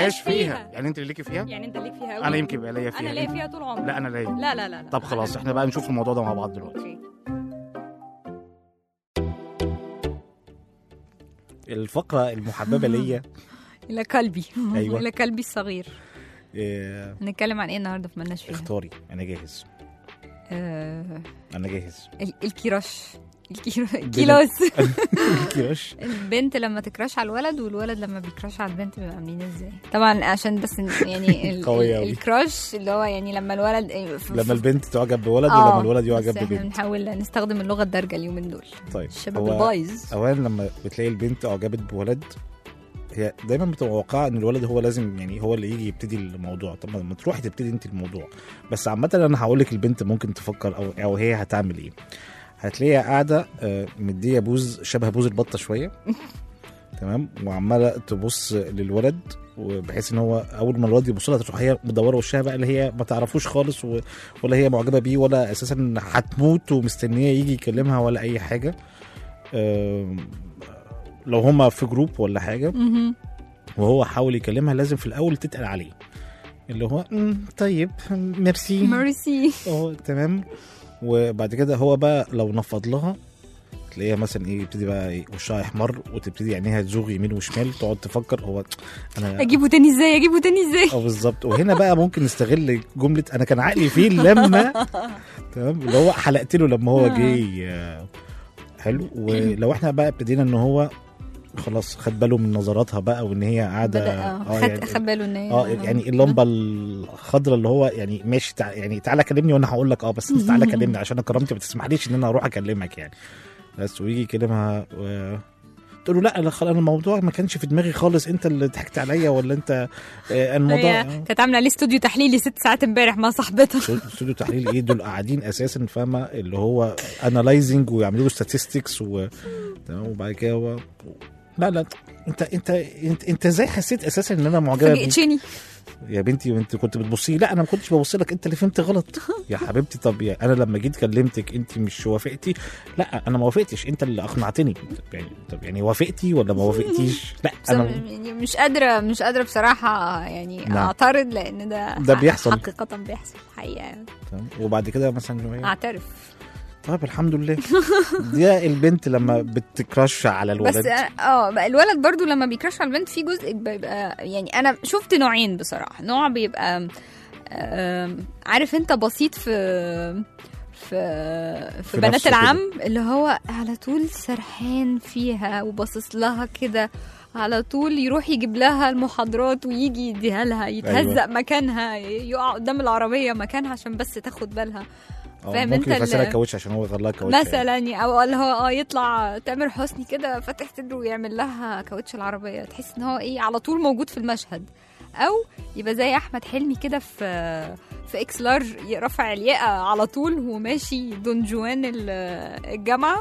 ملناش فيها. يعني انت اللي ليكي فيها يعني انت ليك فيها قوي انا يمكن يبقى ليا فيها انا ليا فيها طول عمري لا انا ليا لا لا لا, لا. طب خلاص احنا بقى نشوف الموضوع ده مع بعض دلوقتي اوكي الفقره المحببه ليا الى قلبي أيوة. الى قلبي الصغير إيه، هنتكلم عن ايه النهارده في ملناش فيها اختاري انا جاهز آه انا جاهز ال- الكراش الكيرو- الكيلوس كراش البنت لما تكراش على الولد والولد لما بيكراش على البنت بيبقوا عاملين ازاي طبعا عشان بس ن- يعني ال- قوية ال- أوي. الكراش اللي هو يعني لما الولد ف- لما ف- البنت تعجب بولد آه، ولما الولد يعجب بس احنا ببنت بنحاول نستخدم اللغه الدارجه اليومين دول طيب الشباب هو البايظ اولا لما بتلاقي البنت اعجبت بولد هي دايما بتبقى متوقعه ان الولد هو لازم يعني هو اللي يجي يبتدي الموضوع طب ما تروحي تبتدي انت الموضوع بس عامه انا هقول لك البنت ممكن تفكر او او هي هتعمل ايه هتلاقيها قاعده آه، مديه بوز شبه بوز البطه شويه تمام وعماله تبص للولد وبحيث ان هو اول ما الولد يبص لها تروح هي مدوره وشها بقى اللي هي ما تعرفوش خالص و... ولا هي معجبه بيه ولا اساسا هتموت ومستنيه يجي يكلمها ولا اي حاجه آم، لو هما في جروب ولا حاجه مهم. وهو حاول يكلمها لازم في الاول تتقل عليه اللي هو "مم، طيب ميرسي ميرسي اه تمام وبعد كده هو بقى لو نفض لها تلاقيها مثلا ايه يبتدي بقى إيه وشها يحمر وتبتدي عينيها تزوغ يمين وشمال تقعد تفكر هو انا اجيبه تاني ازاي اجيبه تاني ازاي اه بالظبط وهنا بقى ممكن نستغل جمله انا كان عقلي فين لما تمام اللي هو حلقت له لما هو جه آه، حلو ولو احنا بقى ابتدينا ان هو خلاص خد باله من نظراتها بقى وان هي قاعده بدأ اه اه خد يعني خد باله ان هي اه يعني اللمبه الخضراء اللي هو يعني ماشي تع... يعني تعالى كلمني وانا هقول لك اه بس انت تعالى كلمني عشان انا كرامتي ما تسمحليش ان انا اروح اكلمك يعني بس ويجي يكلمها و... تقول له لا انا خلاص انا الموضوع ما كانش في دماغي خالص انت اللي ضحكت عليا ولا انت آه الموضوع هي آه. كانت عامله عليه استوديو تحليلي ست ساعات امبارح مع صاحبتها استوديو تحليل ايه دول قاعدين اساسا فاهمه اللي هو انالايزنج ويعملوا له statistics و تمام وبعد كده هو لا لا انت انت انت انت ازاي حسيت اساسا ان انا معجبه بيك فاجئتني يا بنتي انت كنت بتبصي لي لا انا ما كنتش ببص لك انت اللي فهمت غلط يا حبيبتي طب يا انا لما جيت كلمتك انت مش وافقتي لا انا ما وافقتش انت اللي اقنعتني طب يعني طب يعني وافقتي ولا ما وافقتيش لا بس انا يعني مش قادره مش قادره بصراحه يعني نعم. اعترض لان ده ده ح- بيحصل. حقيقه بيحصل حقيقه يعني. تمام. وبعد كده مثلا شوية، اعترف طيب الحمد لله دي البنت لما بتكراش على بس الولد أنا- اه بقى الولد برضو لما بيكراش على البنت في جزء بيبقى يعني انا شفت نوعين بصراحه نوع بيبقى آم، عارف انت بسيط في في في, في بنات نفسه العم اللي هو على طول سرحان فيها وباصص لها كده على طول يروح يجيب لها المحاضرات ويجي يديها لها يتهزق أيوة. مكانها يقع قدام العربيه مكانها عشان بس تاخد بالها اه فاهم ممكن انت يفسرها ال- كاوتش عشان هو يغير لها كاوتش يعني. مثلا يعني او اللي هو اه يطلع تامر حسني كده فاتح صدره ويعمل لها كاوتش العربيه تحس ان هو ايه على طول موجود في المشهد او يبقى زي احمد حلمي كده في في اكس لارج رفع الياقه على طول وماشي دون جوان ال- الجامعه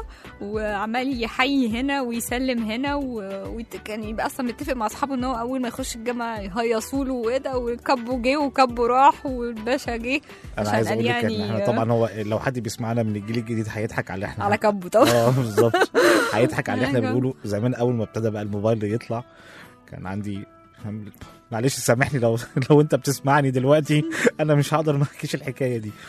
وعمال يحيي هنا ويسلم هنا وكان يبقى اصلا متفق مع اصحابه ان هو اول ما يخش الجامعه يهيصوا له وايه ده وكبه جه وكبه راح والباشا جه انا عشان عايز قال اقول لك ان يعني- احنا طبعا هو لو حد بيسمعنا من الجيل الجديد هيضحك على احنا على كبه طبعا اه بالظبط هيضحك على اللي احنا أيوة. بنقوله زمان اول ما ابتدى بقى الموبايل يطلع كان عندي معلش سامحني لو لو انت بتسمعني دلوقتي انا مش هقدر ما احكيش الحكايه دي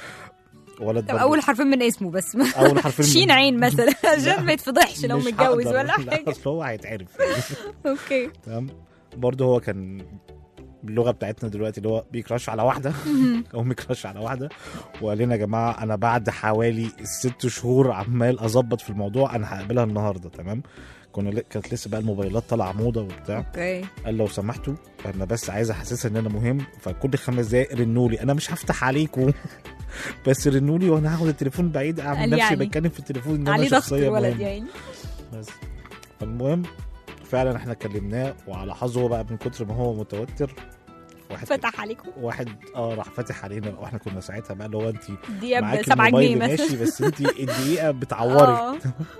ولد طب برضه- اول حرفين من اسمه بس اول حرفين من- شين عين مثلا لا، عشان ما يتفضحش لو مش متجوز هقدر. ولا لا حاجه اصل هو هيتعرف اوكي تمام برضه هو كان باللغه بتاعتنا دلوقتي اللي هو بيكراش على واحده او بيكراش على واحده وقال لنا يا جماعه انا بعد حوالي ست شهور عمال اظبط في الموضوع انا هقابلها النهارده تمام كنا ل- كانت لسه بقى الموبايلات طالعه موضه وبتاع اوكي قال لو سمحتوا انا بس عايز احسسها ان انا مهم فكل خمس دقايق رنوا لي انا مش هفتح عليكم بس رنوا لي وانا هاخد التليفون بعيد اعمل قال نفسي يعني. بتكلم في التليفون ان انا عليه ضغط شخصيه الولد مهمة. يعني بس فالمهم فعلا احنا كلمناه وعلى حظه هو بقى من كتر ما هو متوتر واحد فتح عليكم واحد اه راح فاتح علينا واحنا كنا ساعتها بقى اللي هو انت دي معاكي ب 7 الموبايل جنيه ماشي مثلا بس انت الدقيقه بتعورك اه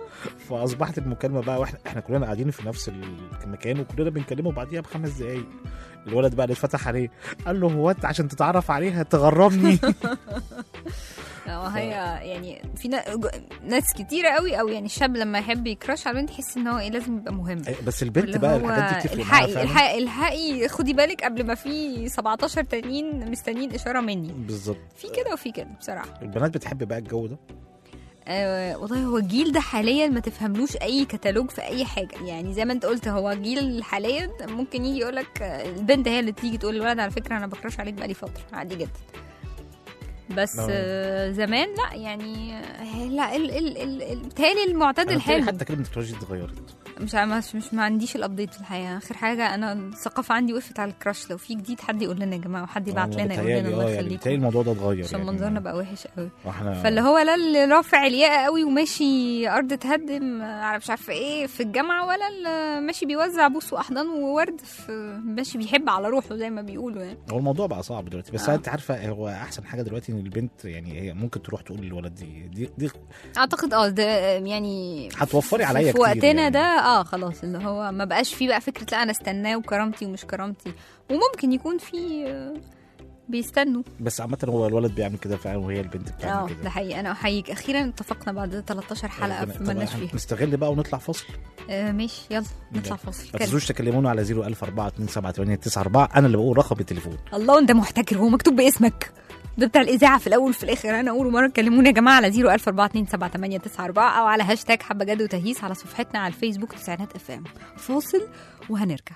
فاصبحت المكالمه بقى واحنا احنا كلنا قاعدين في نفس المكان وكلنا بنكلمه بعديها بخمس دقايق الولد بقى اللي اتفتح عليه قال له هو انت عشان تتعرف عليها تغرمني اه هي يعني في نا- جو- ناس كتيرة قوي او يعني الشاب لما يحب يكراش على البنت يحس ان هو ايه لازم يبقى مهم إيه، بس البنت واللي بقى هو الحاجات دي بتفرق معاها الحقي فعلا الحقي الحقي خدي بالك قبل ما في 17 تانيين مستنيين اشاره مني بالظبط في كده وفي كده بصراحه البنات بتحب بقى الجو ده آه والله هو الجيل ده حاليا ما تفهملوش اي كتالوج في اي حاجه يعني زي ما انت قلت هو جيل حاليا ممكن يجي يقول لك البنت هي اللي تيجي تقول للولد على فكره انا بكراش عليك بقالي فتره عادي جدا بس نعم. آه زمان لا يعني آه، لا ال ال ال ال بتهيألي المعتاد أنا بتهيألي الحلو حتى كلمه كراش دي اتغيرت مش مش مش ما عنديش الابديت في الحقيقه اخر حاجه انا الثقافه عندي وقفت على الكراش لو في جديد حد يقول لنا يا جماعه وحد يبعت والله لنا يقول بتهيألي لنا اه الله يعني بتهيألي يخليكم الموضوع ده اتغير عشان يعني. منظرنا بقى وحش قوي واحنا فاللي هو لا اللي رافع الياقه قوي وماشي ارض تهدم على مش عارفه ايه في الجامعه ولا اللي ماشي بيوزع بوس واحضان وورد في ماشي بيحب على روحه زي ما بيقولوا يعني هو الموضوع بقى صعب دلوقتي بس آه. انت عارفه هو احسن حاجه دلوقتي ان البنت يعني هي ممكن تروح تقول للولد دي دي, دي اعتقد اه ده يعني هتوفري عليا في كتير وقتنا يعني. ده اه خلاص اللي هو ما بقاش فيه بقى فكره لا انا استناه وكرامتي ومش كرامتي وممكن يكون في آه، بيستنوا بس عامه هو الولد بيعمل كده فعلا وهي البنت اه بتعمل ده كده حقيقي انا احييك اخيرا اتفقنا بعد 13 حلقه ربنا- في طب مالناش إحنا فيها نستغل بقى ونطلع فاصل آه ماشي يلا نطلع فاصل ما كلم. تنسوش تكلمونا على 01042788994 انا اللي بقول رقم التليفون الله انت محتكر هو مكتوب باسمك ده بتاع الاذاعه في الاول وفي الاخر انا اول مره كلموني يا جماعه على 014278994 او على هاشتاج حبه جد وتهييس على صفحتنا على الفيسبوك تسعينات اف ام فاصل وهنرجع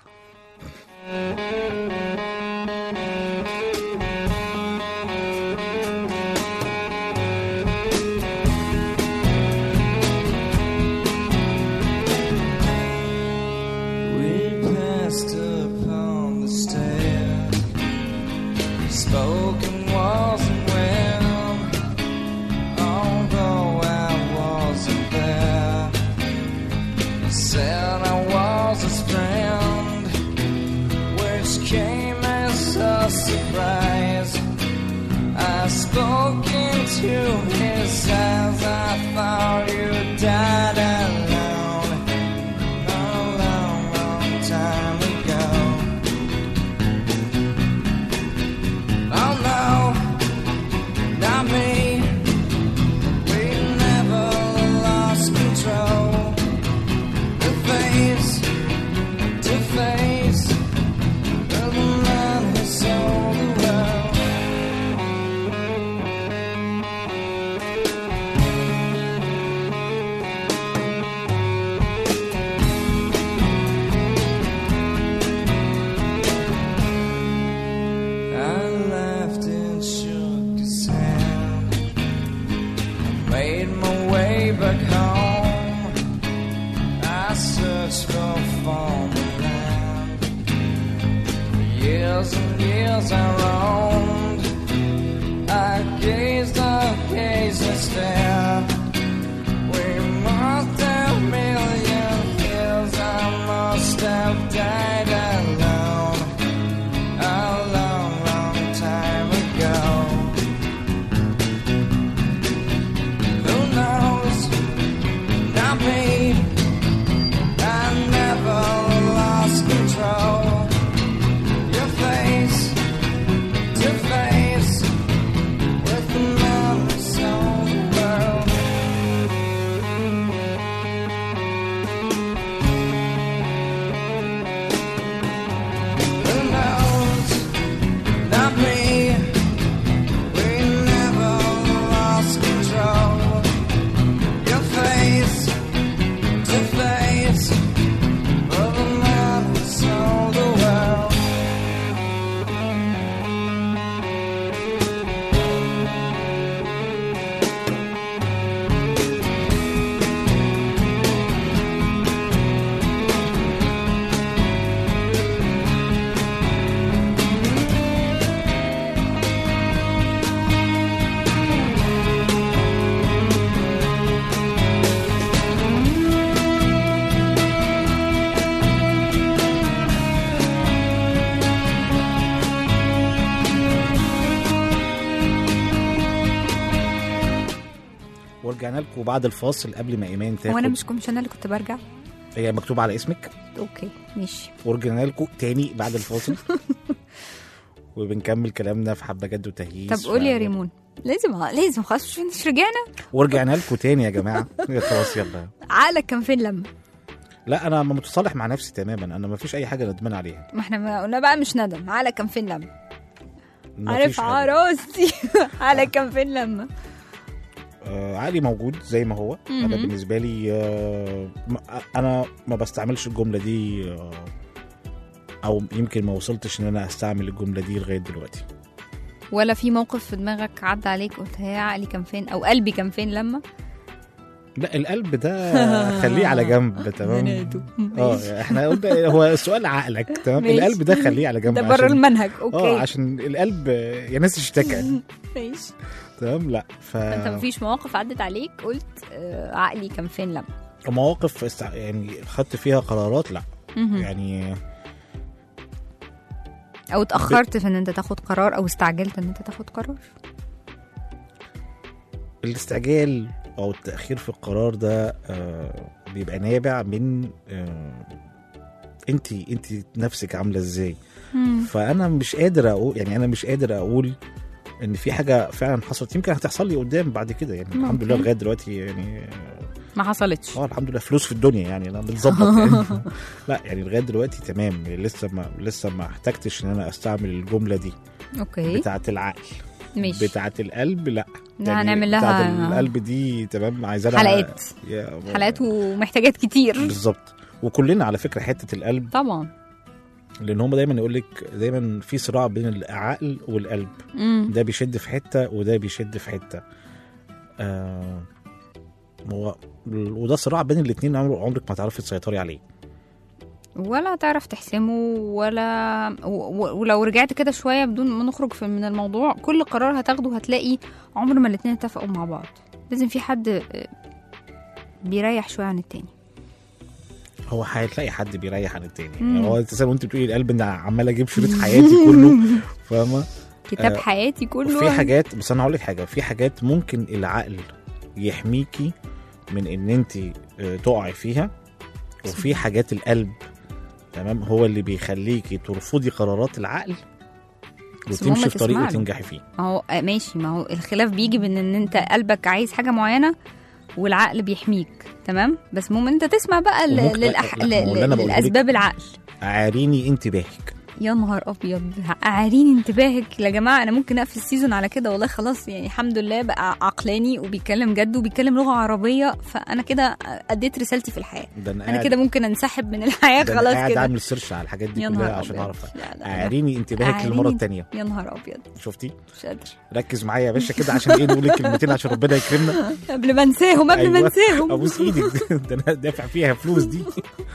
We passed upon the stair. Spoken wasn't well, although I wasn't there. Said I was his friend, which came as a surprise. I spoke into his eyes. I thought you died alone a long, long time ago. Oh no, not me. We never lost control. The face to face of the man who sold the world. I laughed and shook his hand. I made my way back home. I searched for former land. For years and years I roamed. I gazed, I gazed and stared. We must have million years. I must have died alone a long, long time ago. Who knows? Not me. I never lost control. Your face to face with the man who sold the world. Who knows? Not me. We never lost control. Your face to face of the man who sold the world. ورجعنا لكم بعد الفاصل قبل ما ايمان هو انا تاخد مش مش انا اللي كنت برجع هي مكتوب على اسمك اوكي ماشي ورجعنا لكم تاني بعد الفاصل وبنكمل كلامنا في حبه جد وتهييس طب قولي يا ف- ريمون لازم لازم خلاص مش مش رجعنا ورجعنا لكم تاني يا جماعه خلاص يلا عقلك كان فين لما لا انا متصالح مع نفسي تماما انا ما فيش اي حاجه ندمان عليها ما احنا ما قلنا بقى مش ندم عقلك كان فين لما ما عارف فيش حاجة. عروستي عقلك كان فين لما آه عقلي موجود زي ما هو انا مهم. بالنسبه لي آه ما- انا ما بستعملش الجمله دي آه او يمكن ما وصلتش ان انا استعمل الجمله دي لغايه دلوقتي ولا في موقف في دماغك عدى عليك قلت يا عقلي كان فين او قلبي كان فين لما لا القلب ده خليه على جنب تمام بناته. اه ماشي. احنا قلنا هو السؤال عقلك تمام ماشي. القلب ده خليه على جنب ده بره عشان- المنهج اه اوكي عشان القلب آه، يا ناس اشتكى ماشي تمام لا ف فانت مفيش مواقف عدت عليك قلت آه، عقلي كان فين لما مواقف استع... يعني خدت فيها قرارات لا مهم. يعني او اتاخرت في ان انت تاخد قرار او استعجلت ان انت تاخد قرار الاستعجال او التاخير في القرار ده آه بيبقى نابع من آه انت انت نفسك عامله ازاي فانا مش قادر اقول يعني انا مش قادر اقول ان في حاجه فعلا حصلت يمكن هتحصل لي قدام بعد كده يعني الحمد ممكن. لله لغايه دلوقتي يعني ما حصلتش اه الحمد لله فلوس في الدنيا يعني انا بنظبط يعني لا يعني لغايه دلوقتي تمام لسه ما لسه ما احتجتش ان انا استعمل الجمله دي اوكي بتاعه العقل ماشي بتاعه القلب لا ده هنعمل بتاعه لها القلب دي تمام عايزه لها- حلقات. يا- حلقات ومحتاجات كتير بالظبط وكلنا على فكره حته القلب طبعا لان هم دايما يقول لك دايما في صراع بين العقل والقلب مم. ده بيشد في حته وده بيشد في حته آه هو وده صراع بين الاثنين عمرك ما تعرفي تسيطري عليه ولا تعرف تحسمه ولا و- و- ولو رجعت كده شويه بدون ما نخرج في من الموضوع كل قرار هتاخده هتلاقي عمر ما الاتنين اتفقوا مع بعض لازم في حد آه، بيريح شويه عن التاني هو هتلاقي حد بيريح عن التاني مم. يعني هو اساسا وانت بتقولي القلب انا عمال اجيب شريط حياتي كله فاهمه كتاب آه، حياتي كله في حاجات بس انا هقول لك حاجه في حاجات ممكن العقل يحميكي من ان انت آه، تقعي فيها وفي حاجات القلب تمام هو اللي بيخليكي ترفضي قرارات العقل بس المهم وتمشي في طريق تسمع له. وتنجحي فيه ما هو آه، ماشي ما هو الخلاف بيجي بين ان انت قلبك عايز حاجه معينه والعقل بيحميك تمام بس المهم انت تسمع بقى ل- وممكن- للأح... لا، ما هو اللي أنا ل- بقوله لك- لاسباب العقل عاريني انتباهك يا نهار ابيض عارين انتباهك يا جماعه انا ممكن اقفل السيزون على كده والله خلاص يعني الحمد لله بقى عقلاني وبيتكلم جد وبيتكلم لغه عربيه فانا كده اديت رسالتي في الحياه ده انا انا قاعد- كده ممكن انسحب من الحياه ده أنا خلاص قاعد كده اعمل سيرش على الحاجات دي يا كلها نهار عشان أبيض. اعرف لا، لا، لا. عاريني انتباهك عاريني- للمره الثانيه يا نهار ابيض شفتي مش قادر ركز معايا يا باشا كده عشان ايه نقول الكلمتين عشان ربنا يكرمنا قبل ما انساهم قبل ما أيوة. انساهم ابوس ايدك ده انا دافع فيها فلوس دي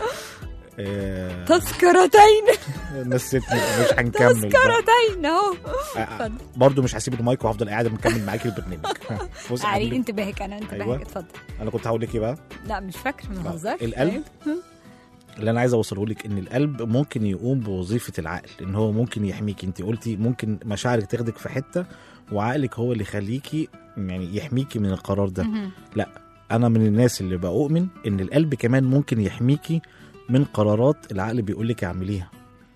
آه، تذكرتين نسيتني مش هنكمل بقى. تذكرتين اهو آه، اتفضل برضه مش هسيب المايك وهفضل قاعد مكمل معاكي البرنامج بص عارين هقول لك- انتباهك انا انتباهك أيوة. اتفضل انا كنت هقول لك ايه بقى لا مش فاكره ما لا، بهزرش القلب اللي انا عايز اوصله لك ان القلب ممكن يقوم بوظيفه العقل ان هو ممكن يحميك انت قلتي ممكن مشاعرك تاخدك في حته وعقلك هو اللي يخليكي يعني يحميكي من القرار ده مهم. انا من الناس اللي بؤمن ان القلب كمان ممكن يحميكي من قرارات العقل بيقول لك اعمليها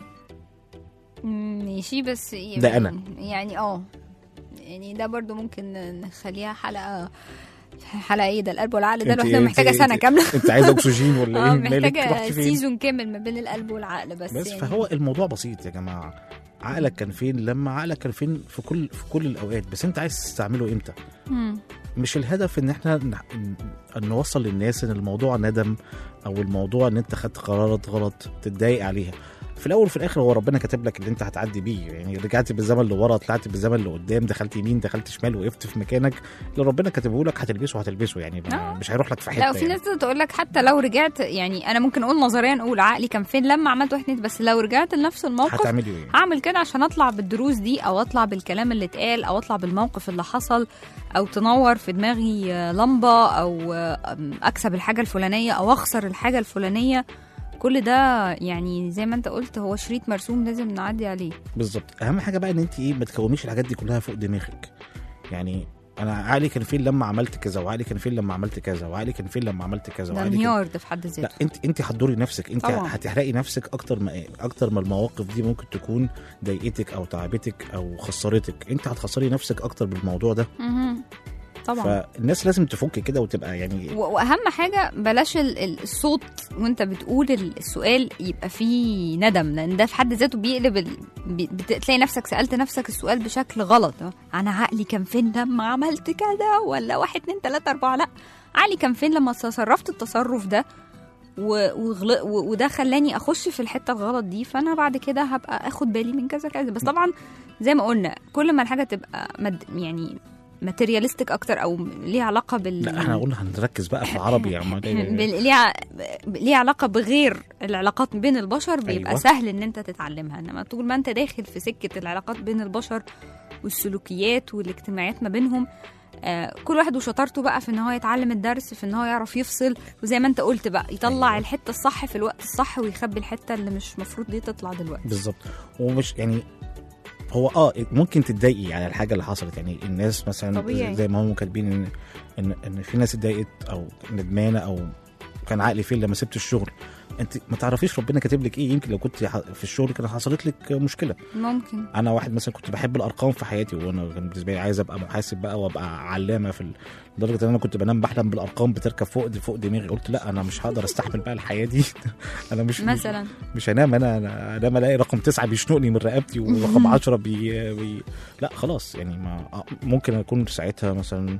مم، ماشي بس ده أنا. يعني اه يعني ده برضو ممكن نخليها حلقه حلقه ايه ده القلب والعقل ده انت- لوحده انت- محتاجه انت- سنه كامله انت عايزه اكسجين ولا اه ايه مالك محتاجه رحتي فين سيزون كامل ما بين القلب والعقل بس, بس يعني فهو الموضوع بسيط يا جماعه عقلك كان فين لما عقلك كان فين في كل في كل الاوقات بس انت عايز تستعمله امتى مم. مش الهدف ان احنا نح- ن- نوصل للناس ان الموضوع ندم او الموضوع ان انت خدت قرارات غلط تتضايق عليها في الاول وفي الاخر هو ربنا كاتب لك اللي انت هتعدي بيه يعني رجعت بالزمن لورا طلعت بالزمن لقدام دخلت يمين دخلت شمال وقفت في مكانك اللي ربنا كاتبه لك هتلبسه هتلبسه يعني ما- آه. مش هيروح لك في حته لا وفي يعني. ناس تقول لك حتى لو رجعت يعني انا ممكن اقول نظريا اقول عقلي كان فين لما عملت واحد اتنين بس لو رجعت لنفس الموقف هتعملي ايه هعمل كده عشان اطلع بالدروس دي او اطلع بالكلام اللي اتقال او اطلع بالموقف اللي حصل او تنور في دماغي آه، لمبه او آه، أم، اكسب الحاجه الفلانيه او اخسر الحاجه الفلانيه كل ده يعني زي ما انت قلت هو شريط مرسوم لازم نعدي عليه بالظبط اهم حاجه بقى ان انت ايه ما تكوميش الحاجات دي كلها فوق دماغك يعني انا عقلي كان فين لما عملت كذا وعقلي كان فين لما عملت كذا وعقلي كان فين لما عملت كذا ده وعقلي كان... انهيار ده في حد لا ذاته انت انت هتضري نفسك انت طبعا. هتحرقي نفسك اكتر ما اكتر ما المواقف دي ممكن تكون ضايقتك او تعبتك او خسرتك انت هتخسري نفسك اكتر بالموضوع ده مهم. طبعا فالناس لازم تفك كده وتبقى يعني و- واهم حاجه بلاش ال- ال- الصوت وانت بتقول ال- السؤال يبقى فيه ندم لان ده في حد ذاته بيقلب ال... بي- بت- تلاقي نفسك سالت نفسك السؤال بشكل غلط انا عقلي كان فين لما عملت كده ولا واحد اتنين تلاته اربعه لا عقلي كان فين لما تصرفت التصرف ده و... وغل... و... وده خلاني اخش في الحته الغلط دي فانا بعد كده هبقى اخد بالي من كذا كذا بس طبعا زي ما قلنا كل ما الحاجه تبقى مد... يعني ماتيرياليستيك اكتر او ليها علاقه بال لا احنا قلنا هنركز بقى في العربي يا عم بال- ليها ليها علاقه بغير العلاقات بين البشر بيبقى أيوة. أيوة. سهل ان انت تتعلمها انما طول ما انت داخل في سكه العلاقات بين البشر والسلوكيات والاجتماعات ما بينهم آه كل واحد وشطارته بقى في ان هو يتعلم الدرس في ان هو يعرف يفصل وزي ما انت قلت بقى يطلع أيوة. أيوة. الحته الصح في الوقت الصح ويخبي الحته اللي مش مفروض دي تطلع دلوقتي بالظبط ومش يعني هو اه ممكن تتضايقي على الحاجه اللي حصلت يعني الناس مثلا طبيعي. زي ما هم كاتبين ان ان ان في ناس اتضايقت او ندمانه او كان عقلي فين لما سبت الشغل انت ما تعرفيش ربنا كاتب لك ايه يمكن لو كنت ح- في الشغل كان حصلت لك مشكله ممكن انا واحد مثلا كنت بحب الارقام في حياتي وانا كان بالنسبه لي عايز ابقى محاسب بقى وابقى علامه في ال- لدرجه ان انا كنت بنام بحلم بالارقام بتركب فوق فوق دماغي قلت لا انا مش هقدر استحمل بقى الحياه دي انا مش مثلا مش هنام انا انا انام الاقي رقم تسعة بيشنقني من رقبتي ورقم عشرة بي, بي لا خلاص يعني ما آه، ممكن اكون ساعتها مثلا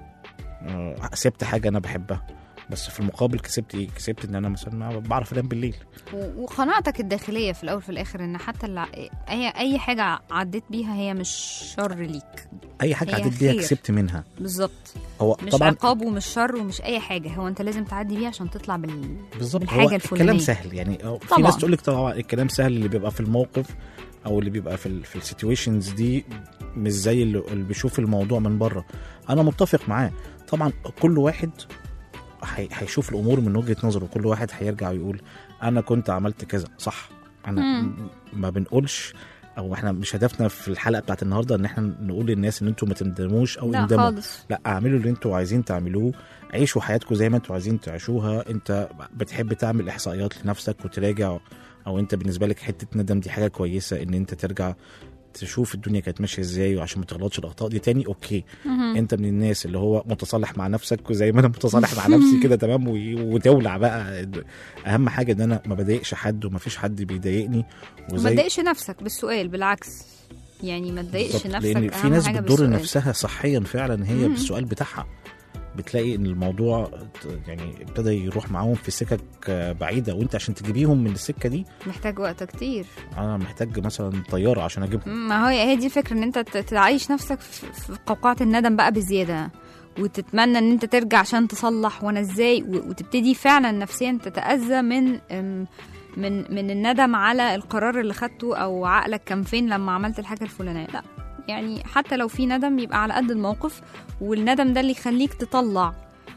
آه، سبت حاجه انا بحبها بس في المقابل كسبت ايه؟ كسبت ان انا مثلا ما بعرف انام بالليل و- وقناعتك الداخليه في الاول في الاخر ان حتى اللي اي اي حاجه عديت بيها هي مش شر ليك اي حاجه هي عديت بيها خير. كسبت منها بالظبط هو مش طبعا عقاب ومش شر ومش اي حاجه هو انت لازم تعدي بيه عشان تطلع بال بالظبط بالحاجة هو الفلانية. الكلام سهل يعني هو في طبعا. ناس تقول لك طبعا الكلام سهل اللي بيبقى في الموقف او اللي بيبقى في ال في السيتويشنز دي مش زي اللي, اللي بيشوف الموضوع من بره انا متفق معاه طبعا كل واحد هي- هيشوف الامور من وجهه نظره كل واحد هيرجع ويقول انا كنت عملت كذا صح انا مم. م- ما بنقولش او احنا مش هدفنا في الحلقه بتاعت النهارده ان احنا نقول للناس ان انتوا ما تندموش او لا اندموا خالص لا اعملوا اللي انتوا عايزين تعملوه عيشوا حياتكم زي ما انتوا عايزين تعيشوها انت بتحب تعمل احصائيات لنفسك وتراجع او انت بالنسبه لك حته ندم دي حاجه كويسه ان انت ترجع تشوف الدنيا كانت ماشيه ازاي وعشان ما تغلطش الاخطاء دي تاني اوكي مهم. انت من الناس اللي هو متصالح مع نفسك وزي ما انا متصالح مع نفسي كده تمام و- وتولع بقى اهم حاجه ان انا ما بضايقش حد وما فيش حد بيضايقني وما تضايقش نفسك بالسؤال بالعكس يعني ما تضايقش بالظبط، نفسك لان في أهم ناس حاجة بتضر بالسؤال. نفسها صحيا فعلا هي مم. بالسؤال بتاعها بتلاقي ان الموضوع ت- يعني ابتدى يروح معاهم في سكك آه، بعيده وانت عشان تجيبيهم من السكه دي محتاج وقت كتير انا محتاج مثلا طياره عشان اجيبهم ما هو هي دي الفكره ان انت ت- تعيش نفسك في في قوقعه الندم بقى بزياده وتتمنى ان انت ترجع عشان تصلح وانا ازاي و- وتبتدي فعلا نفسيا تتاذى من أم، من من الندم على القرار اللي خدته او عقلك كان فين لما عملت الحاجه الفلانيه لا يعني حتى لو في ندم يبقى على قد الموقف والندم ده اللي يخليك تطلع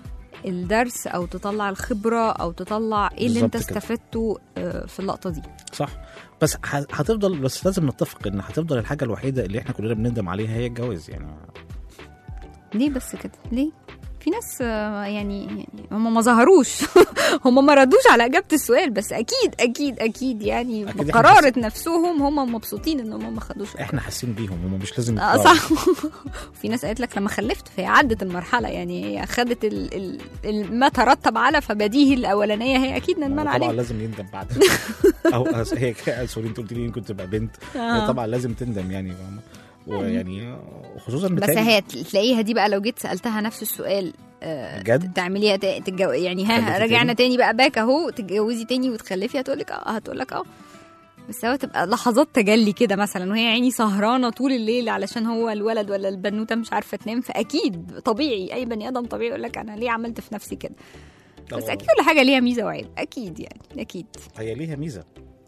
الدرس او تطلع الخبره او تطلع ايه اللي انت بالظبط كده. استفدته آه، في اللقطه دي صح بس ه- هتفضل بس لازم نتفق ان هتفضل الحاجه الوحيده اللي احنا كلنا بنندم عليها هي الجواز يعني ليه بس كده ليه في ناس آه، يعني يعني هم ما ظهروش هم ما ردوش على اجابه السؤال بس اكيد اكيد اكيد يعني أكيد إحنا بقرارة نفسهم هم مبسوطين ان هم ما خدوش احنا حاسين بيهم هم مش لازم اه يطلعوا. صح في ناس قالت لك لما خلفت فهي عدت المرحله يعني هي خدت ال ال ال ما ترتب على فبديهي الاولانيه هي اكيد ندمان هو طبعا عليها لازم يندم بعد او أصل هي ك- سوري انت قلت لي يمكن تبقى بنت هي آه. طبعا لازم تندم يعني فاهمة؟ ويعني خصوصا بس بتهيألي- هي تلاقيها دي بقى لو جيت سالتها نفس السؤال آه، جد؟ تعمليها ت- تتجو... يعني ها تخلفي رجعنا تاني؟ تاني بقى باك اهو تتجوزي تاني وتخلفي هتقول لك اه هتقول لك اه بس هو تبقى لحظات تجلي كده مثلا وهي عيني سهرانه طول الليل علشان هو الولد ولا البنوته مش عارفه تنام فاكيد طبيعي اي بني ادم طبيعي يقول لك انا ليه عملت في نفسي كده بس طبعاً. اكيد كل حاجه ليها ميزه وعيب اكيد يعني اكيد هي ليها ميزه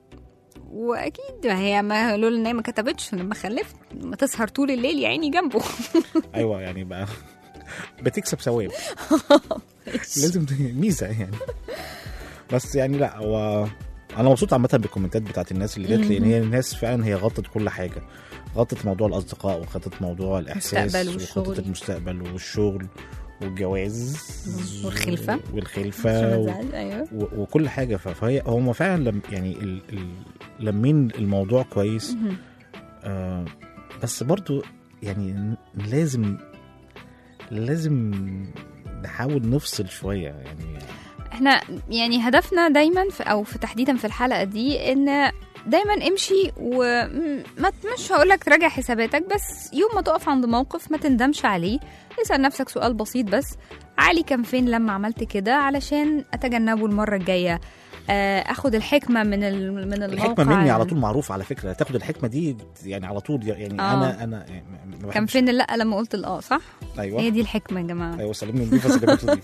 واكيد ما هي ما لولا ان هي ما كتبتش لما خلفت ما تسهر طول الليل يا عيني جنبه ايوه يعني بقى بتكسب ثواب لازم ت- ميزه يعني بس يعني لا هو انا مبسوط عامه بالكومنتات بتاعت الناس اللي جت لان هي الناس فعلا هي غطت كل حاجه غطت موضوع الاصدقاء وغطت موضوع الاحساس المستقبل والشغل. وغطت المستقبل والشغل والجواز والخلفة. والخلفه عشان و... ما تزعلش، ايوه و- وكل حاجه ف- فهي هم فعلا لم يعني ال... ال... لمين الموضوع كويس مهم. آه بس برضو يعني ن- لازم لازم نحاول نفصل شويه يعني احنا يعني هدفنا دايما في او في تحديدا في الحلقه دي ان دايما امشي وما مش هقول لك تراجع حساباتك بس يوم ما تقف عند موقف ما تندمش عليه اسال نفسك سؤال بسيط بس علي كان فين لما عملت كده علشان اتجنبه المره الجايه آه، اخد الحكمه من ال- من الموقع الحكمه مني على طول معروف على فكره تاخد الحكمه دي يعني على طول يعني آه. انا انا يعني ما كان بحبش- فين اللا لما قلت الاه صح ايوه هي دي الحكمه يا جماعه ايوه سلمني نضيف سلمت نضيف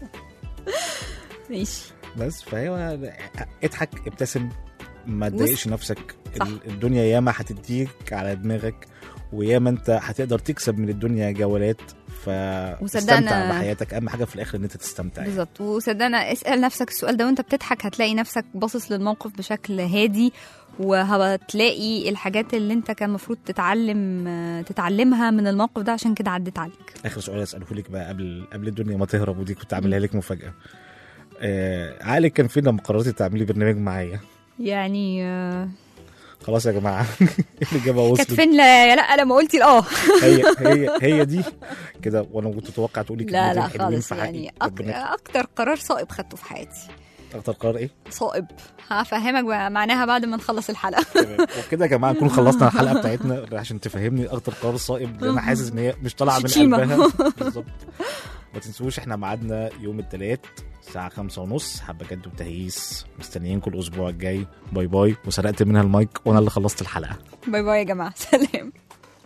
ماشي بس فهي اضحك ابتسم ما تضايقش نفسك صح. ال- الدنيا ياما هتديك على دماغك وياما انت هتقدر تكسب من الدنيا جولات وصدقنا- فاستمتع بحياتك اهم حاجه في الاخر ان انت تستمتع يعني. بالظبط وصدقنا اسال نفسك السؤال ده وانت بتضحك هتلاقي نفسك باصص للموقف بشكل هادي وهتلاقي الحاجات اللي انت كان المفروض تتعلم تتعلمها من الموقف ده عشان كده عدت عليك اخر سؤال اساله لك بقى قبل قبل الدنيا ما تهرب ودي كنت عاملها لك مفاجاه آه عقلك كان فين لما قررتي تعملي برنامج معايا يعني آه، خلاص يا جماعه الاجابه كانت وصلت فين لا يا لا لما قلتي الاه هي هي هي دي كده وانا كنت اتوقع تقولي لا لا كلمتين حلوين خالص في حقي. يعني أك... ربنا اكتر قرار صائب خدته في حياتي اكتر قرار ايه صائب هفهمك بقى معناها بعد ما نخلص الحلقه تمام. وكده يا جماعه نكون خلصنا الحلقه بتاعتنا عشان تفهمني اكتر قرار صائب لان انا حاسس ان هي مش طالعه من شتيمة. قلبها بالظبط ما تنسوش احنا ميعادنا يوم الثلاث الساعة خمسة ونص حبة جد وتهييس مستنيينكم الأسبوع الجاي باي باي وسرقت منها المايك وأنا اللي خلصت الحلقة باي باي يا جماعه سلام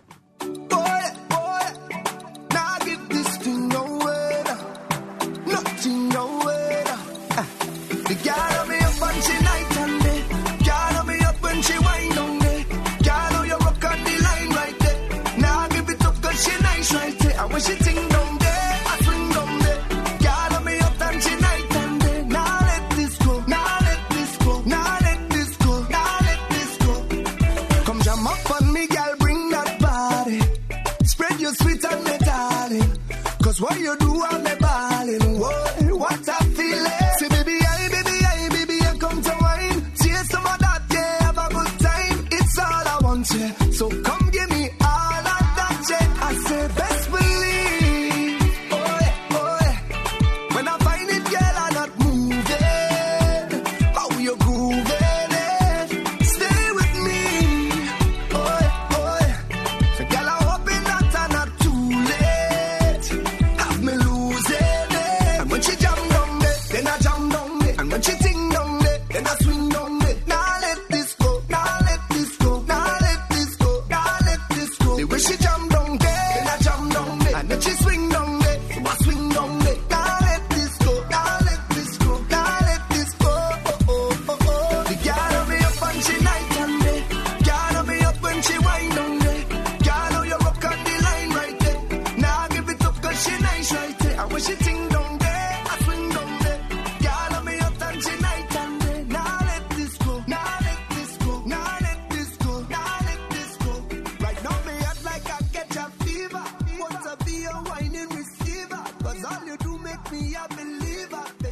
Boy, boy, now I give this thing nowhere, nothing nowhere. Ah, The girl on me up and she night and day. Girl on me up and she wind on day. Girl on you rock on the line right there. Now I give it up 'cause she nice right there. And when she ting down there, I swing down there. Girl on me up and she night and day. Now let this go, now let this go, now let this go, now let this go. Come jam up on me, girl, bring that body. Spread your sweet on me, darling. Cause what you do on me balling, whoa, what a feeling. Say, baby, I, baby, I, baby, I come to wine. Chase some of that, yeah, have a good time. It's all I want, yeah. So come give me all of that, yeah. I say, best believe, oh yeah, oh yeah. When I find it, girl, I'm not moving. How you grooving it? Stay with me. Oh yeah, oh yeah. So, girl, I'm hoping that I'm not too late. Have me losing it. And when she jam down there, then I jam down there. And when she ting down there, then I swing down there. Now let this go. Now let this go. Now let this go. Now let this go. The way she jam down there, then I jam down there. And then she swing down there, so I swing down there. Now let this go. Now let this go. Now let this go. Oh, oh, oh, oh. The girl on me up and she night and day. Girl on me up when she wind down there. Girl on you rock on the line right there. Now I give it up 'cause she nice right there. And when she ting down there, I swing down there. Girl on me up and she night and day. Now let this go. Now let this go. Now let this go. Now let this go. Right now me act like I catch a fever. Want to be a whining receiver. 'Cause all you do make me a believer.